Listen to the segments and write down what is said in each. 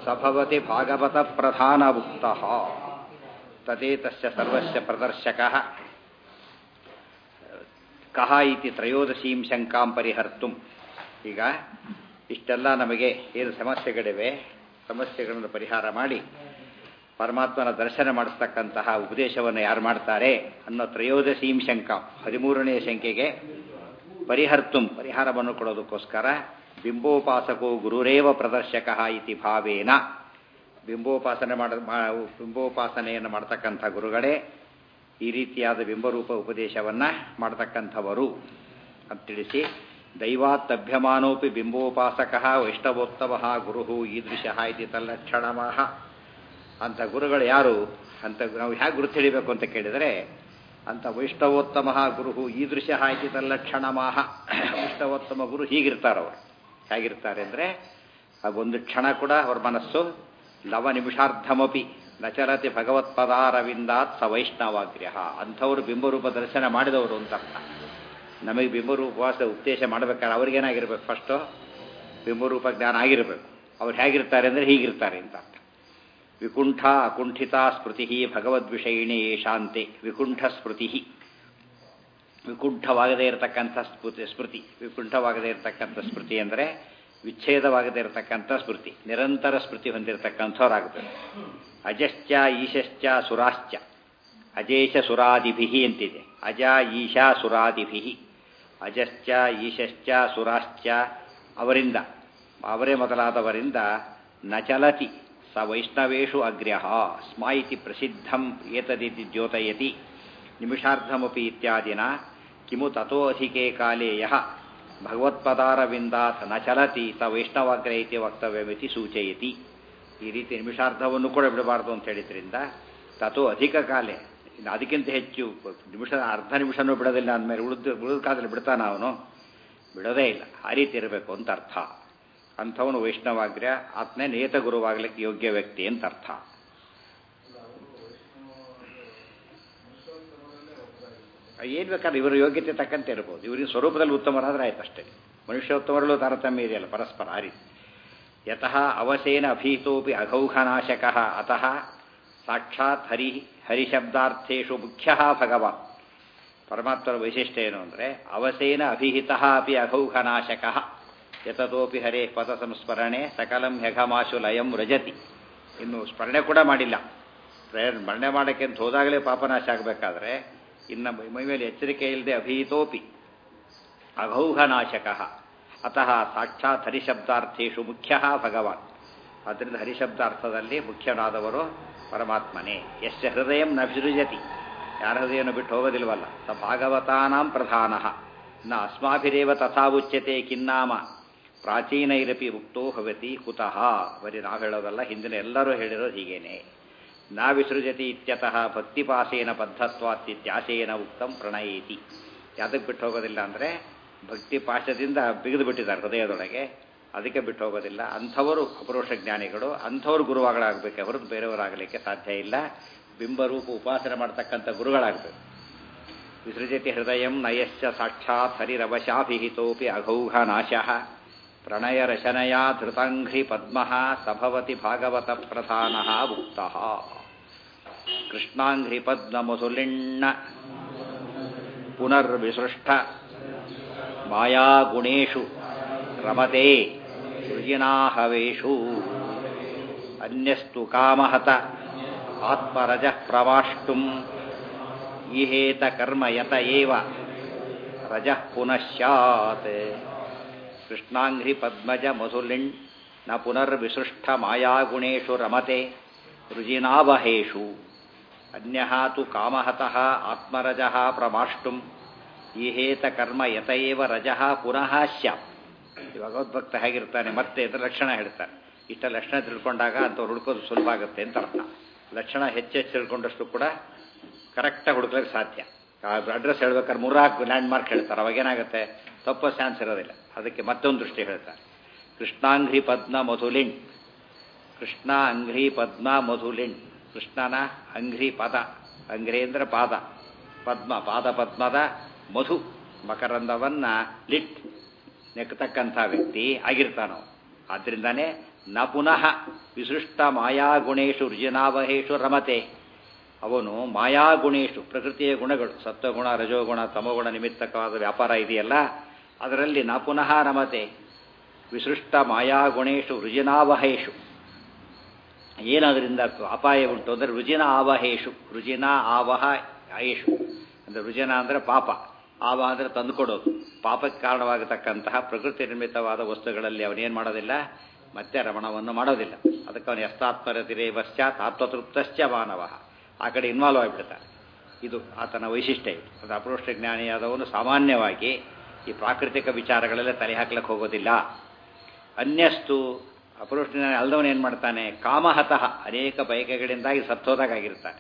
ಸಭವತಿ ಭಾಗವತ ಪ್ರಧಾನ ಉಕ್ತ ತದೇತಸ್ಯ ಸರ್ವಸ್ಯ ಪ್ರದರ್ಶಕಃ ಕಹ ಇತಿ ತ್ರಯೋದಶೀಂ ಶಂಕಾಂ ಪರಿಹರ್ತುಂ ಈಗ ಇಷ್ಟೆಲ್ಲ ನಮಗೆ ಏನು ಸಮಸ್ಯೆಗಳಿವೆ ಸಮಸ್ಯೆಗಳನ್ನು ಪರಿಹಾರ ಮಾಡಿ ಪರಮಾತ್ಮನ ದರ್ಶನ ಮಾಡಿಸ್ತಕ್ಕಂತಹ ಉಪದೇಶವನ್ನು ಯಾರು ಮಾಡ್ತಾರೆ ಅನ್ನೋ ತ್ರಯೋದಶೀಂ ಶಂಕಾಂ ಹದಿಮೂರನೆಯ ಶಂಕೆಗೆ ಪರಿಹರ್ತುಂ ಪರಿಹಾರವನ್ನು ಕೊಡೋದಕ್ಕೋಸ್ಕರ ಬಿಂಬೋಪಾಸಕೋ ಗುರುರೇವ ಪ್ರದರ್ಶಕ ಇತಿ ಭಾವೇನ ಬಿಂಬೋಪಾಸನೆ ಮಾಡ ಬಿಂಬೋಪಾಸನೆಯನ್ನು ಮಾಡ್ತಕ್ಕಂಥ ಗುರುಗಳೇ ಈ ರೀತಿಯಾದ ಬಿಂಬರೂಪ ಉಪದೇಶವನ್ನು ಮಾಡ್ತಕ್ಕಂಥವರು ಅಂತ ತಿಳಿಸಿ ದೈವಾತ್ತಭ್ಯಮಾನೋಪಿ ಬಿಂಬೋಪಾಸಕ ವೈಷ್ಣವೋತ್ತಮ ಗುರು ಈದೃಶ ಇತಿ ತಲ್ಲಕ್ಷಣಮಃ ಅಂಥ ಗುರುಗಳು ಯಾರು ಅಂತ ನಾವು ಹೇಗೆ ಗುರುತು ಹಿಡಿಬೇಕು ಅಂತ ಕೇಳಿದರೆ ಅಂತ ವೈಷ್ಣವೋತ್ತಮ ಗುರು ಈದೃಶ ಇತಿ ತಲ್ಲಕ್ಷಣಮಃ ವೈಷ್ಣವೋತ್ತಮ ಗುರು ಹೀಗಿರ್ತಾರವರು ಹೇಗಿರ್ತಾರೆ ಅಂದರೆ ಒಂದು ಕ್ಷಣ ಕೂಡ ಅವ್ರ ಮನಸ್ಸು ಲವ ನಿಮಿಷಾರ್ಧಮಪಿ ನಚರತಿ ಭಗವತ್ಪದಾರವಿಂದಾತ್ ಸ ವೈಷ್ಣವಾಗ್ರ್ಯ ಅಂಥವರು ಬಿಂಬರೂಪ ದರ್ಶನ ಮಾಡಿದವರು ಅಂತ ಅರ್ಥ ನಮಗೆ ಬಿಂಬರೂಪವಾಸ ಉಪದೇಶ ಮಾಡಬೇಕಾದ್ರೆ ಅವ್ರಿಗೇನಾಗಿರ್ಬೇಕು ಫಸ್ಟು ಬಿಂಬರೂಪ ಜ್ಞಾನ ಆಗಿರಬೇಕು ಅವ್ರು ಹೇಗಿರ್ತಾರೆ ಅಂದರೆ ಹೀಗಿರ್ತಾರೆ ಅಂತ ಅರ್ಥ ವಿಕುಂಠ ಅಕುಂಠಿತ ಸ್ಮೃತಿ ಭಗವದ್ವಿಷಯಿಣಿ ಶಾಂತಿ ವಿಕುಂಠ ಸ್ಮೃತಿ ವಿಕುಂಠವಾಗದೇ ಇರತಕ್ಕಂಥ ಸ್ಮೃತಿ ಸ್ಮೃತಿ ವಿಕುಂಠವಾಗದೇ ಇರತಕ್ಕಂಥ ಸ್ಮೃತಿ ಅಂದರೆ ವಿಚ್ಛೇದವಾಗದೇ ಇರತಕ್ಕಂಥ ಸ್ಮೃತಿ ನಿರಂತರ ಸ್ಮೃತಿ ಹೊಂದಿರತಕ್ಕಂಥವ್ರಾಗಬೇಕು ಅಜಶ್ಚ ಈಶಶ್ಚ ಸುರಾಶ್ಚ ಅಜೇಶ ಸುರಾದಿಭಿ ಅಂತಿದೆ ಅಜ ಈಶಾ ಸುರಾದಿಭಿ ಅಜಶ್ಚ ಈಶಶ್ಚ ಸುರಾಶ್ಚ ಅವರಿಂದ ಅವರೇ ಮೊದಲಾದವರಿಂದ ನಚಲತಿ ಸ ವೈಷ್ಣವೇಶು ಅಗ್ರ್ಯ ಸ್ಮ ಇತಿ ಪ್ರಸಿದ್ಧಂ ಏತದಿತಿ ದ್ಯೋತಯತಿ ನಿಮಿಷಾರ್ಧಮಪಿ ಇತ್ಯಾದಿನ ಕಿಮು ತಥೋ ಅಧಿಕೆ ಕಾಲೇ ಯಹ ಭಗವತ್ಪದಾರವಿಂದಾತ್ ನ ಚಲತಿ ಸ ವೈಷ್ಣವಾಗ್ರಹ ಇತಿ ವಕ್ತವ್ಯಮಿತಿ ಸೂಚಯತಿ ಈ ರೀತಿ ನಿಮಿಷಾರ್ಧವನ್ನು ಕೂಡ ಬಿಡಬಾರ್ದು ಅಂತ ಹೇಳಿದ್ರಿಂದ ತಥೋ ಅಧಿಕ ಕಾಲೇ ಇನ್ನು ಅದಕ್ಕಿಂತ ಹೆಚ್ಚು ನಿಮಿಷ ಅರ್ಧ ನಿಮಿಷನೂ ಬಿಡೋದಿಲ್ಲ ಅಂದಮೇಲೆ ಉಳಿದು ಉಳಿದ ಕಾಲದಲ್ಲಿ ಬಿಡ್ತಾನ ಅವನು ಬಿಡೋದೇ ಇಲ್ಲ ಆ ರೀತಿ ಇರಬೇಕು ಅಂತ ಅರ್ಥ ಅಂಥವನು ವೈಷ್ಣವಾಗ್ರ್ಯ ಆತ್ಮೇ ನೇತ ಗುರುವಾಗಲಿಕ್ಕೆ ಯೋಗ್ಯ ವ್ಯಕ್ತಿ ಅಂತ ಅರ್ಥ ಏನು ಬೇಕಾದ್ರೆ ಇವರ ಯೋಗ್ಯತೆ ತಕ್ಕಂತೆ ಇರ್ಬೋದು ಇವರಿಗೆ ಸ್ವರೂಪದಲ್ಲಿ ಉತ್ತಮರಾದ್ರೆ ಆಯ್ತು ಅಷ್ಟೇ ಮನುಷ್ಯೋತ್ತಮರಲ್ಲೂ ತಾರತಮ್ಯ ಇದೆಯಲ್ಲ ಪರಸ್ಪರ ಆ ರೀತಿ ಯತಃ ಅವಸೇನ ಅಭೀತೋಪಿ ಅಘೌಘನಾಶಕ ಅತಃ ಸಾಕ್ಷಾತ್ ಹರಿ ಹರಿಶಬ್ದಾರ್ಥೇಶು ಮುಖ್ಯ ಭಗವಾನ್ ಪರಮಾತ್ಮರ ವೈಶಿಷ್ಟ್ಯ ಏನು ಅಂದರೆ ಅವಸೇನ ಅಭಿಹಿತ ಅಪಿ ಅಘೌಘನಾಶಕ ಯತತೋಪಿ ಹರೇ ಪದ ಸಂಸ್ಮರಣೆ ಸಕಲಂ ಹೆಘಮಾಶು ಲಯಂ ರಜತಿ ಇನ್ನು ಸ್ಮರಣೆ ಕೂಡ ಮಾಡಿಲ್ಲ ಸ್ಮರಣೆ ಮಾಡೋಕ್ಕೆ ಅಂತ ಹೋದಾಗಲೇ ಪಾಪನಾಶ ಆಗಬೇಕಾದ್ರೆ ಇನ್ನು ಮೈ ಮೇಲೆ ಎಚ್ಚರಿಕೆ ಇಲ್ಲದೆ ಅಭೀತೋಪಿ ಅಘೌಘನಾಶಕ ಅತಃ ಸಾಕ್ಷಾತ್ ಹರಿಶಬ್ದಾರ್ಥೇಶು ಮುಖ್ಯ ಭಗವಾನ್ ಆದ್ದರಿಂದ ಹರಿಶಬ್ದಾರ್ಥದಲ್ಲಿ ಮುಖ್ಯನಾದವರು ಪರಮಾತ್ಮನೇ ಯಶ್ಚ ಹೃದಯ ನ ವಿಸೃಜತಿ ಯಾರ ಹೃದಯವನ್ನು ಬಿಟ್ಟು ಹೋಗೋದಿಲ್ವಲ್ಲ ಸ ಭಾಗವತಾನಾಂ ಪ್ರಧಾನ ನ ಅಸ್ಮಾಭಿರೇವ ತಥಾ ಉಚ್ಯತೆ ಕಿನ್ನಾಮ ಪ್ರಾಚೀನೈರಪಿ ಉಕ್ತೋ ಭವತಿ ಕುತಃ ಬರೀ ನಾವು ಹೇಳೋದಲ್ಲ ಹಿಂದಿನ ಎಲ್ಲರೂ ಹೇಳಿರೋದು ಹೀಗೇನೆ ನಾ ವಿಸೃಜತಿ ಇತ್ಯತಃ ಭಕ್ತಿಪಾಸೇನ ಬದ್ಧತ್ವಾತ್ಯಾಸೇನ ಉಕ್ತಂ ಪ್ರಣಯೇತಿ ಯಾತಕ್ಕೆ ಬಿಟ್ಟು ಹೋಗೋದಿಲ್ಲ ಅಂದರೆ ಭಕ್ತಿ ಪಾಶದಿಂದ ಬಿಗಿದು ಬಿಟ್ಟಿದ್ದಾರೆ ಹೃದಯದೊಳಗೆ ಅದಕ್ಕೆ ಬಿಟ್ಟು ಹೋಗೋದಿಲ್ಲ ಅಂಥವರು ಅಪರೋಷ ಜ್ಞಾನಿಗಳು ಅಂಥವ್ರು ಗುರುವಾಗಳಾಗಬೇಕೆ ಹೊರತು ಬೇರೆಯವರಾಗಲಿಕ್ಕೆ ಸಾಧ್ಯ ಇಲ್ಲ ಬಿಂಬರೂಪ ಉಪಾಸನೆ ಮಾಡ್ತಕ್ಕಂಥ ಗುರುಗಳಾಗಬೇಕು ವಿಸೃಜತಿ ಹೃದಯ ನಯಶ್ಚ ಸಾಕ್ಷಾತ್ ಹರಿರವಶಾಭಿಹಿತೋಪಿ ಅಘೌಘ ನಾಶ ಪ್ರಣಯ ರಚನಯ ಧೃತಾಂಘ್ರಿ ಪದ್ಮ ಸಭವತಿ ಭಾಗವತ ಪ್ರಧಾನ ಉಕ್ತ ಕೃಷ್ಣಾಂಘ್ರಿ ಪದ್ಮ ಮುಸುಲಿಣ್ಣ ಪುನರ್ವಿಸೃಷ್ಟ ಮಾಯಾಗುಣೇಶು ರಮತೆ ಸೃಜಿನಾಹವೇಶು ಅನ್ಯಸ್ತು ಕಾಮಹತ ಆತ್ಮರಜ ಪ್ರವಾಷ್ಟುಂ ಈಹೇತ ಕರ್ಮಯತ ಏವ ರಜಃ ಪುನಃಸ್ಯಾತ್ ಕೃಷ್ಣಾಂಘ್ರಿ ಪದ್ಮಜ ಮಧುಲಿಣ್ ನ ಪುನರ್ವಿಸೃಷ್ಟ ಮಾಯಾಗುಣೇಶು ರಮತೆ ರುಜಿನಾವಹೇಶು ಅನ್ಯಃ ತು ಕಾಮಹತಃ ಆತ್ಮರಜಃ ಪ್ರಮಾಷ್ಟುಂ ಈಹೇತ ಕರ್ಮ ಯತಯೇವ ರಜಃ ಪುನಃ ಸ್ಯಾತ್ ಭಗವದ್ಭಕ್ತ ಹೇಗಿರ್ತಾನೆ ಮತ್ತೆ ಇದರ ಲಕ್ಷಣ ಹೇಳ್ತಾರೆ ಇಷ್ಟ ಲಕ್ಷಣ ತಿಳ್ಕೊಂಡಾಗ ಅಂಥವ್ರು ಹುಡ್ಕೋದು ಸುಲಭ ಆಗುತ್ತೆ ಅಂತ ಅರ್ಥ ಲಕ್ಷಣ ಹೆಚ್ಚೆಚ್ಚು ತಿಳ್ಕೊಂಡಷ್ಟು ಕೂಡ ಕರೆಕ್ಟಾಗಿ ಹುಡುಕ್ಲಿಕ್ಕೆ ಸಾಧ್ಯ ಅಡ್ರೆಸ್ ಹೇಳ್ಬೇಕಾದ್ರೆ ಮೂರಾಕು ಲ್ಯಾಂಡ್ ಮಾರ್ಕ್ ಹೇಳ್ತಾರೆ ಅವಾಗೇನಾಗುತ್ತೆ ತಪ್ಪೋ ಚಾನ್ಸ್ ಇರೋದಿಲ್ಲ ಅದಕ್ಕೆ ಮತ್ತೊಂದು ದೃಷ್ಟಿ ಹೇಳ್ತಾರೆ ಕೃಷ್ಣಾಂಘ್ರಿ ಪದ್ಮ ಮಧುಲಿಣ್ ಕೃಷ್ಣ ಅಂಘ್ರಿ ಪದ್ಮ ಮಧುಲಿಣ್ ಕೃಷ್ಣನ ಅಂಘ್ರಿ ಪದ ಅಂಘ್ರಿ ಅಂದ್ರೆ ಪಾದ ಪದ್ಮ ಪಾದ ಪದ್ಮದ ಮಧು ಮಕರಂದವನ್ನ ಲಿಟ್ ನೆಕ್ಕತಕ್ಕಂಥ ವ್ಯಕ್ತಿ ಆಗಿರ್ತಾನೋ ಆದ್ದರಿಂದಾನೇ ನ ಪುನಃ ವಿಸೃಷ್ಟ ಮಾಯಾಗುಣೇಶು ರುಜಿನಾವಹೇಶು ರಮತೆ ಅವನು ಮಾಯಾಗುಣೇಶು ಪ್ರಕೃತಿಯ ಗುಣಗಳು ಸತ್ವಗುಣ ರಜೋಗುಣ ತಮೋಗುಣ ನಿಮಿತ್ತಕವಾದ ವ್ಯಾಪಾರ ಇದೆಯಲ್ಲ ಅದರಲ್ಲಿ ನ ಪುನಃ ರಮತೆ ವಿಸೃಷ್ಟ ಮಾಯಾಗುಣೇಶು ರುಜಿನಾವಹೇಶು ಏನದರಿಂದ ಅಪಾಯ ಉಂಟು ಅಂದರೆ ರುಜಿನ ಆವಹೇಶು ರುಜಿನ ಆವಹ ಆಯೇಶು ಅಂದರೆ ರುಜಿನ ಅಂದರೆ ಪಾಪ ಆವ ಅಂದರೆ ತಂದುಕೊಡೋದು ಪಾಪಕ್ಕೆ ಕಾರಣವಾಗತಕ್ಕಂತಹ ಪ್ರಕೃತಿ ನಿರ್ಮಿತವಾದ ವಸ್ತುಗಳಲ್ಲಿ ಅವನೇನು ಮಾಡೋದಿಲ್ಲ ಮತ್ತೆ ರಮಣವನ್ನು ಮಾಡೋದಿಲ್ಲ ಅದಕ್ಕೆ ಅವನು ಎಸ್ತಾತ್ಮರತಿರೇ ಪಶ್ಚಾತ್ ಆತ್ಮತೃಪ್ತಶ್ಚ ಮಾನವ ಆ ಕಡೆ ಇನ್ವಾಲ್ವ್ ಆಗಿಬಿಡ್ತಾನೆ ಇದು ಆತನ ವೈಶಿಷ್ಟ್ಯ ಇದು ಅದು ಅಪರೋಷ್ಟ ಜ್ಞಾನಿಯಾದವನು ಸಾಮಾನ್ಯವಾಗಿ ಈ ಪ್ರಾಕೃತಿಕ ವಿಚಾರಗಳೆಲ್ಲ ತಲೆ ಹಾಕ್ಲಿಕ್ಕೆ ಹೋಗೋದಿಲ್ಲ ಅನ್ಯಸ್ತು ಅಪರೋಷ್ಟ ಜ್ಞಾನಿ ಅಲ್ದವನು ಏನು ಮಾಡ್ತಾನೆ ಕಾಮಹತಃ ಅನೇಕ ಬಯಕೆಗಳಿಂದಾಗಿ ಸತ್ತೋದಾಗಿರ್ತಾನೆ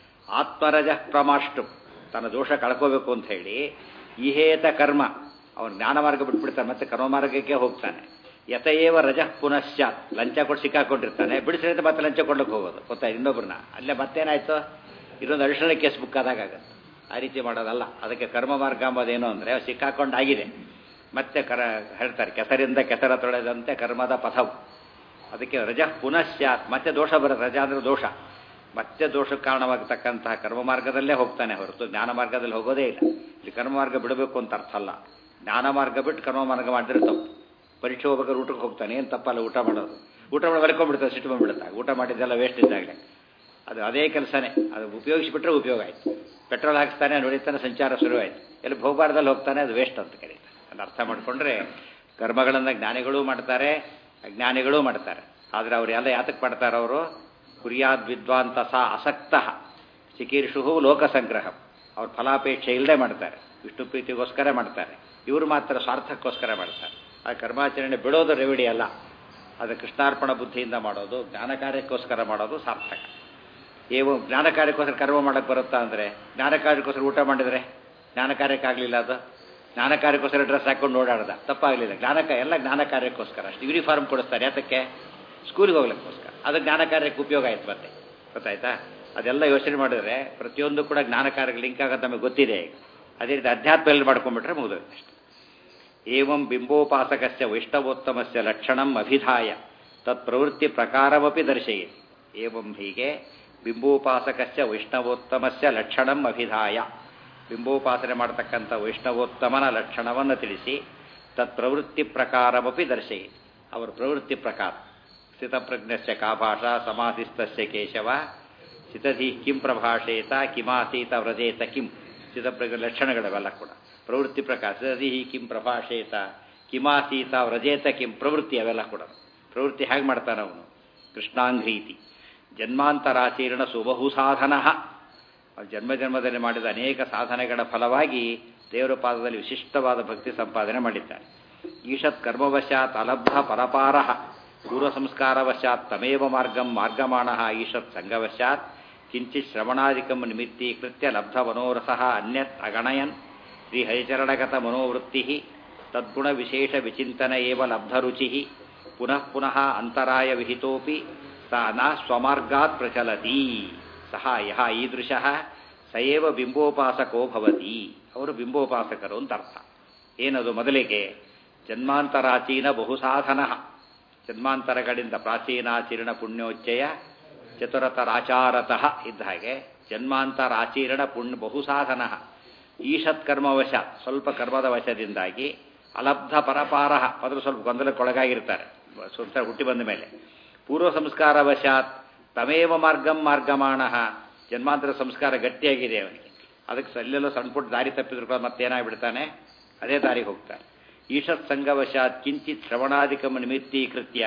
ಆತ್ಮರಜ ಪ್ರಮಾಷ್ಟು ತನ್ನ ದೋಷ ಕಳ್ಕೋಬೇಕು ಅಂತ ಹೇಳಿ ಇಹೇತ ಕರ್ಮ ಅವನು ಜ್ಞಾನ ಮಾರ್ಗ ಬಿಟ್ಬಿಡ್ತಾನೆ ಮತ್ತೆ ಕರ್ಮ ಮಾರ್ಗಕ್ಕೆ ಹೋಗ್ತಾನೆ ಯಥಯೇವ ರಜಃ ಪುನಶ್ಚಾತ್ ಲಂಚ ಕೊಟ್ಟು ಸಿಕ್ಕಾಕೊಂಡಿರ್ತಾನೆ ಬಿಡಿಸಿದ್ರೆ ಮತ್ತೆ ಲಂಚ ಕೊಡ್ಲಿಕ್ಕೆ ಹೋಗೋದು ಗೊತ್ತಾ ಇನ್ನೊಬ್ರನ್ನ ಅಲ್ಲೇ ಮತ್ತೇನಾಯ್ತು ಇದೊಂದು ಅಡಿಷನಲ್ ಕೇಸ್ ಬುಕ್ ಆದಾಗುತ್ತೆ ಆ ರೀತಿ ಮಾಡೋದಲ್ಲ ಅದಕ್ಕೆ ಕರ್ಮ ಮಾರ್ಗ ಅಂಬೋದೇನು ಅಂದರೆ ಸಿಕ್ಕಾಕೊಂಡಾಗಿದೆ ಮತ್ತೆ ಕರ ಹೇಳ್ತಾರೆ ಕೆಸರಿಂದ ಕೆಸರ ತೊಳೆದಂತೆ ಕರ್ಮದ ಪಥವು ಅದಕ್ಕೆ ರಜಃ ಪುನಶ್ಚಾತ್ ಮತ್ತೆ ದೋಷ ಬರುತ್ತೆ ರಜಾ ಅಂದರೆ ದೋಷ ಮತ್ತೆ ದೋಷಕ್ಕೆ ಕಾರಣವಾಗತಕ್ಕಂತಹ ಕರ್ಮ ಮಾರ್ಗದಲ್ಲೇ ಹೋಗ್ತಾನೆ ಹೊರತು ಜ್ಞಾನ ಮಾರ್ಗದಲ್ಲಿ ಹೋಗೋದೇ ಇಲ್ಲ ಇಲ್ಲಿ ಕರ್ಮ ಮಾರ್ಗ ಬಿಡಬೇಕು ಅಂತ ಅರ್ಥ ಅಲ್ಲ ಜ್ಞಾನ ಮಾರ್ಗ ಬಿಟ್ಟು ಕರ್ಮ ಮಾರ್ಗ ಮಾಡಿದ್ರೆ ತಪ್ಪು ಪರೀಕ್ಷೆ ಹೋಗ್ಬೇಕಾದ್ರೆ ಊಟಕ್ಕೆ ಹೋಗ್ತಾನೆ ಏನು ತಪ್ಪಲ್ಲ ಊಟ ಮಾಡೋದು ಊಟ ಮಾಡಿ ಬರ್ಕೊಂಡ್ಬಿಡ್ತಾರೆ ಸಿಟ್ಟು ಬಂದ್ಬಿಡುತ್ತೆ ಊಟ ಮಾಡಿದ್ದೆಲ್ಲ ವೇಸ್ಟ್ ಇದ್ದಾಗಲೇ ಅದು ಅದೇ ಕೆಲಸನೇ ಅದು ಉಪಯೋಗಿಸಿಬಿಟ್ರೆ ಉಪಯೋಗ ಆಯಿತು ಪೆಟ್ರೋಲ್ ಹಾಕ್ತಾನೆ ನೋಡಿತಾನೆ ಸಂಚಾರ ಶುರುವಾಯಿತು ಎಲ್ಲಿ ಭೋಪಾರದಲ್ಲಿ ಹೋಗ್ತಾನೆ ಅದು ವೇಸ್ಟ್ ಅಂತ ಕರೀತಾರೆ ಅದು ಅರ್ಥ ಮಾಡಿಕೊಂಡ್ರೆ ಕರ್ಮಗಳನ್ನು ಜ್ಞಾನಿಗಳೂ ಮಾಡ್ತಾರೆ ಅಜ್ಞಾನಿಗಳೂ ಮಾಡ್ತಾರೆ ಆದರೆ ಅವ್ರು ಎಲ್ಲ ಯಾತಕ್ಕೆ ಮಾಡ್ತಾರೆ ಅವರು ಕುರಿಯಾದ್ ವಿದ್ವಾಂತ ಸಾ ಅಸಕ್ತ ಚಿಕೀರ್ಷು ಲೋಕ ಸಂಗ್ರಹ ಅವ್ರು ಫಲಾಪೇಕ್ಷೆ ಇಲ್ಲದೆ ಮಾಡ್ತಾರೆ ವಿಷ್ಣು ಪ್ರೀತಿಗೋಸ್ಕರ ಮಾಡ್ತಾರೆ ಇವರು ಮಾತ್ರ ಸ್ವಾರ್ಥಕ್ಕೋಸ್ಕರ ಮಾಡ್ತಾರೆ ಆ ಕರ್ಮಾಚರಣೆ ಬಿಡೋದು ರೆವಿಡಿ ಅಲ್ಲ ಅದು ಕೃಷ್ಣಾರ್ಪಣ ಬುದ್ಧಿಯಿಂದ ಮಾಡೋದು ಜ್ಞಾನ ಕಾರ್ಯಕ್ಕೋಸ್ಕರ ಮಾಡೋದು ಸಾರ್ಥಕ ಏವು ಜ್ಞಾನ ಕಾರ್ಯಕ್ಕೋಸ್ಕರ ಕರ್ಮ ಮಾಡಕ್ಕೆ ಬರುತ್ತಾ ಅಂದರೆ ಜ್ಞಾನ ಕಾರ್ಯಕ್ಕೋಸ್ಕರ ಊಟ ಮಾಡಿದರೆ ಜ್ಞಾನ ಕಾರ್ಯಕ್ಕಾಗಲಿಲ್ಲ ಅದು ಜ್ಞಾನ ಕಾರ್ಯಕ್ಕೋಸ್ಕರ ಡ್ರೆಸ್ ಹಾಕೊಂಡು ಓಡಾಡ್ದ ತಪ್ಪಾಗಲಿಲ್ಲ ಜ್ಞಾನಕ ಎಲ್ಲ ಜ್ಞಾನ ಕಾರ್ಯಕ್ಕೋಸ್ಕರ ಅಷ್ಟು ಯೂನಿಫಾರ್ಮ್ ಕೊಡಿಸ್ತಾರೆ ಯಾತಕ್ಕೆ ಸ್ಕೂಲಿಗೆ ಹೋಗ್ಲಿಕ್ಕೋಸ್ಕರ ಅದು ಜ್ಞಾನ ಕಾರ್ಯಕ್ಕೆ ಉಪಯೋಗ ಆಯ್ತು ಮತ್ತೆ ಗೊತ್ತಾಯ್ತಾ ಅದೆಲ್ಲ ಯೋಚನೆ ಮಾಡಿದ್ರೆ ಪ್ರತಿಯೊಂದು ಕೂಡ ಜ್ಞಾನ ಕಾರ್ಯಕ್ಕೆ ಲಿಂಕ್ ಆಗೋದು ನಮಗೆ ಗೊತ್ತಿದೆ ಈಗ ಅದೇ ರೀತಿ ಅಧ್ಯಾತ್ಮದಲ್ಲಿ ಮಾಡ್ಕೊಂಡ್ಬಿಟ್ರೆ ಮುಗಿದೋಯ್ತು ಅಷ್ಟೆ ಏವಂ ಬಿಂಬೋಪಾಸಕಸ್ಯ ವೈಷ್ಣವೋತ್ತಮಸ್ಯ ಲಕ್ಷಣಂ ಅಭಿಧಾಯ ತತ್ ಪ್ರವೃತ್ತಿ ಪ್ರಕಾರಮಪಿ ದರ್ಶಯತಿ ಏವಂ ಹೀಗೆ ಬಿಂಬೋಪಾಸಕಸ್ಯ ವೈಷ್ಣವೋತ್ತಮಸ್ಯ ಲಕ್ಷಣಂ ಅಭಿಧಾಯ ಬಿಂಬೋಪಾಸನೆ ಮಾಡತಕ್ಕಂಥ ವೈಷ್ಣವೋತ್ತಮನ ಲಕ್ಷಣವನ್ನು ತಿಳಿಸಿ ತತ್ ಪ್ರವೃತ್ತಿ ಪ್ರಕಾರಮಪಿ ದರ್ಶಯತಿ ಅವರ ಪ್ರವೃತ್ತಿ ಪ್ರಕಾರ ಸ್ಥಿತಪ್ರಜ್ಞಸ್ಯ ಕಾ ಭಾಷಾ ಸಮಾಧಿಸ್ತಸ್ಯ ಕೇಶವ ಸ್ಥಿತಧಿ ಕಿಂ ಪ್ರಭಾಷೇತ ಕಿಮಾಸೀತ ವ್ರಜೇತ ಕಿಂ ಸ್ಥಿತಪ್ರಜ್ಞ ಲಕ್ಷಣಗಳವೆಲ್ಲ ಕೂಡ ಪ್ರವೃತ್ತಿ ಪ್ರಕಾರ ಸ್ಥಿತಧಿ ಕಿಂ ಪ್ರಭಾಷೇತ ಕಿಮಾಸೀತ ವ್ರಜೇತ ಕಿಂ ಪ್ರವೃತ್ತಿ ಅವೆಲ್ಲ ಕೂಡ ಪ್ರವೃತ್ತಿ ಹೇಗೆ ಮಾಡ್ತಾನೆ ಅವನು ಕೃಷ್ಣಾಂಘ್ರೀತಿ ಜನ್ಮಾಂತರಾಚೀರ್ಣ ಸುಬಹು ಸಾಧನ ಜನ್ಮ ಜನ್ಮದಲ್ಲಿ ಮಾಡಿದ ಅನೇಕ ಸಾಧನೆಗಳ ಫಲವಾಗಿ ದೇವರ ಪಾದದಲ್ಲಿ ವಿಶಿಷ್ಟವಾದ ಭಕ್ತಿ ಸಂಪಾದನೆ ಮಾಡಿದ್ದಾರೆ ಈಶತ್ ಕರ್ಮವಶಾತ್ ಅಲಬ್ಧ ಪರಪಾರ ಪೂರ್ವ ಸಂಸ್ಕಾರವಶಾತ್ ತಮೇವ ಮಾರ್ಗಂ ಮಾರ್ಗಮಾಣ ಈಶತ್ ಸಂಘವಶಾತ್ ಕಿಂಚಿತ್ ಶ್ರವಣಾಧಿಕಂ ನಿಮಿತ್ತೀಕೃತ್ಯ ಲಬ್ಧ ಮನೋರಸ ಅನ್ಯತ್ ಅಗಣಯನ್ ಶ್ರೀಹರಿಚರಣಗತ ಮನೋವೃತ್ತಿ ತದ್ಗುಣ ವಿಶೇಷ ವಿಚಿಂತನ ಏವ ಲಬ್ಧರುಚಿ ಪುನಃ ಪುನಃ ಅಂತರಾಯ ವಿಹಿತೋಪಿ ಸ ನ ಸ್ವಮಾರ್ಗಾತ್ ಪ್ರಚಲತಿ ಸಹ ಯಹ ಈದೃಶಃ ಸಯೇವ ಬಿಂಬೋಪಾಸಕೋ ಭವತಿ ಅವರು ಬಿಂಬೋಪಾಸಕರು ಅಂತ ಅರ್ಥ ಏನದು ಮೊದಲಿಗೆ ಜನ್ಮಾಂತರಾಚೀನ ಬಹುಸಾಧನ ಜನ್ಮಾಂತರಗಳಿಂದ ಪ್ರಾಚೀನಾಚೀರ್ಣ ಪುಣ್ಯೋಚ್ಚಯ ಚತುರತರಾಚಾರತಃ ಇದ್ದ ಹಾಗೆ ಜನ್ಮಾಂತರಾಚೀರ್ಣ ಪುಣ್ಯ ಬಹುಸಾಧನ ಈಶತ್ಕರ್ಮವಶ ಸ್ವಲ್ಪ ಕರ್ಮದ ವಶದಿಂದಾಗಿ ಅಲಬ್ಧ ಪರಪಾರ ಮೊದಲು ಸ್ವಲ್ಪ ಗೊಂದಲಕ್ಕೊಳಗಾಗಿರ್ತಾರೆ ಸ್ವಲ್ಪ ಹುಟ್ಟಿ ಬಂದ ಮೇಲೆ ಪೂರ್ವ ಸಂಸ್ಕಾರವಶಾತ್ ತಮೇವ ಮಾರ್ಗಂ ಮಾರ್ಗಮಾಣ ಜನ್ಮಾಂತರ ಸಂಸ್ಕಾರ ಗಟ್ಟಿಯಾಗಿದೆ ಅವನಿಗೆ ಅದಕ್ಕೆ ಅಲ್ಲೆಲ್ಲೋ ಸಣ್ಣ ಪುಟ್ಟ ದಾರಿ ತಪ್ಪಿದ್ರು ಕೂಡ ಮತ್ತೇನಾಗ್ಬಿಡ್ತಾನೆ ಅದೇ ದಾರಿಗೆ ಹೋಗ್ತಾನೆ ಈಶತ್ ಸಂಘವಶಾತ್ ಕಿಂಚಿತ್ ಶ್ರವಣಾಧಿಕಮ ನಿಮಿತ್ತೀಕೃತ್ಯ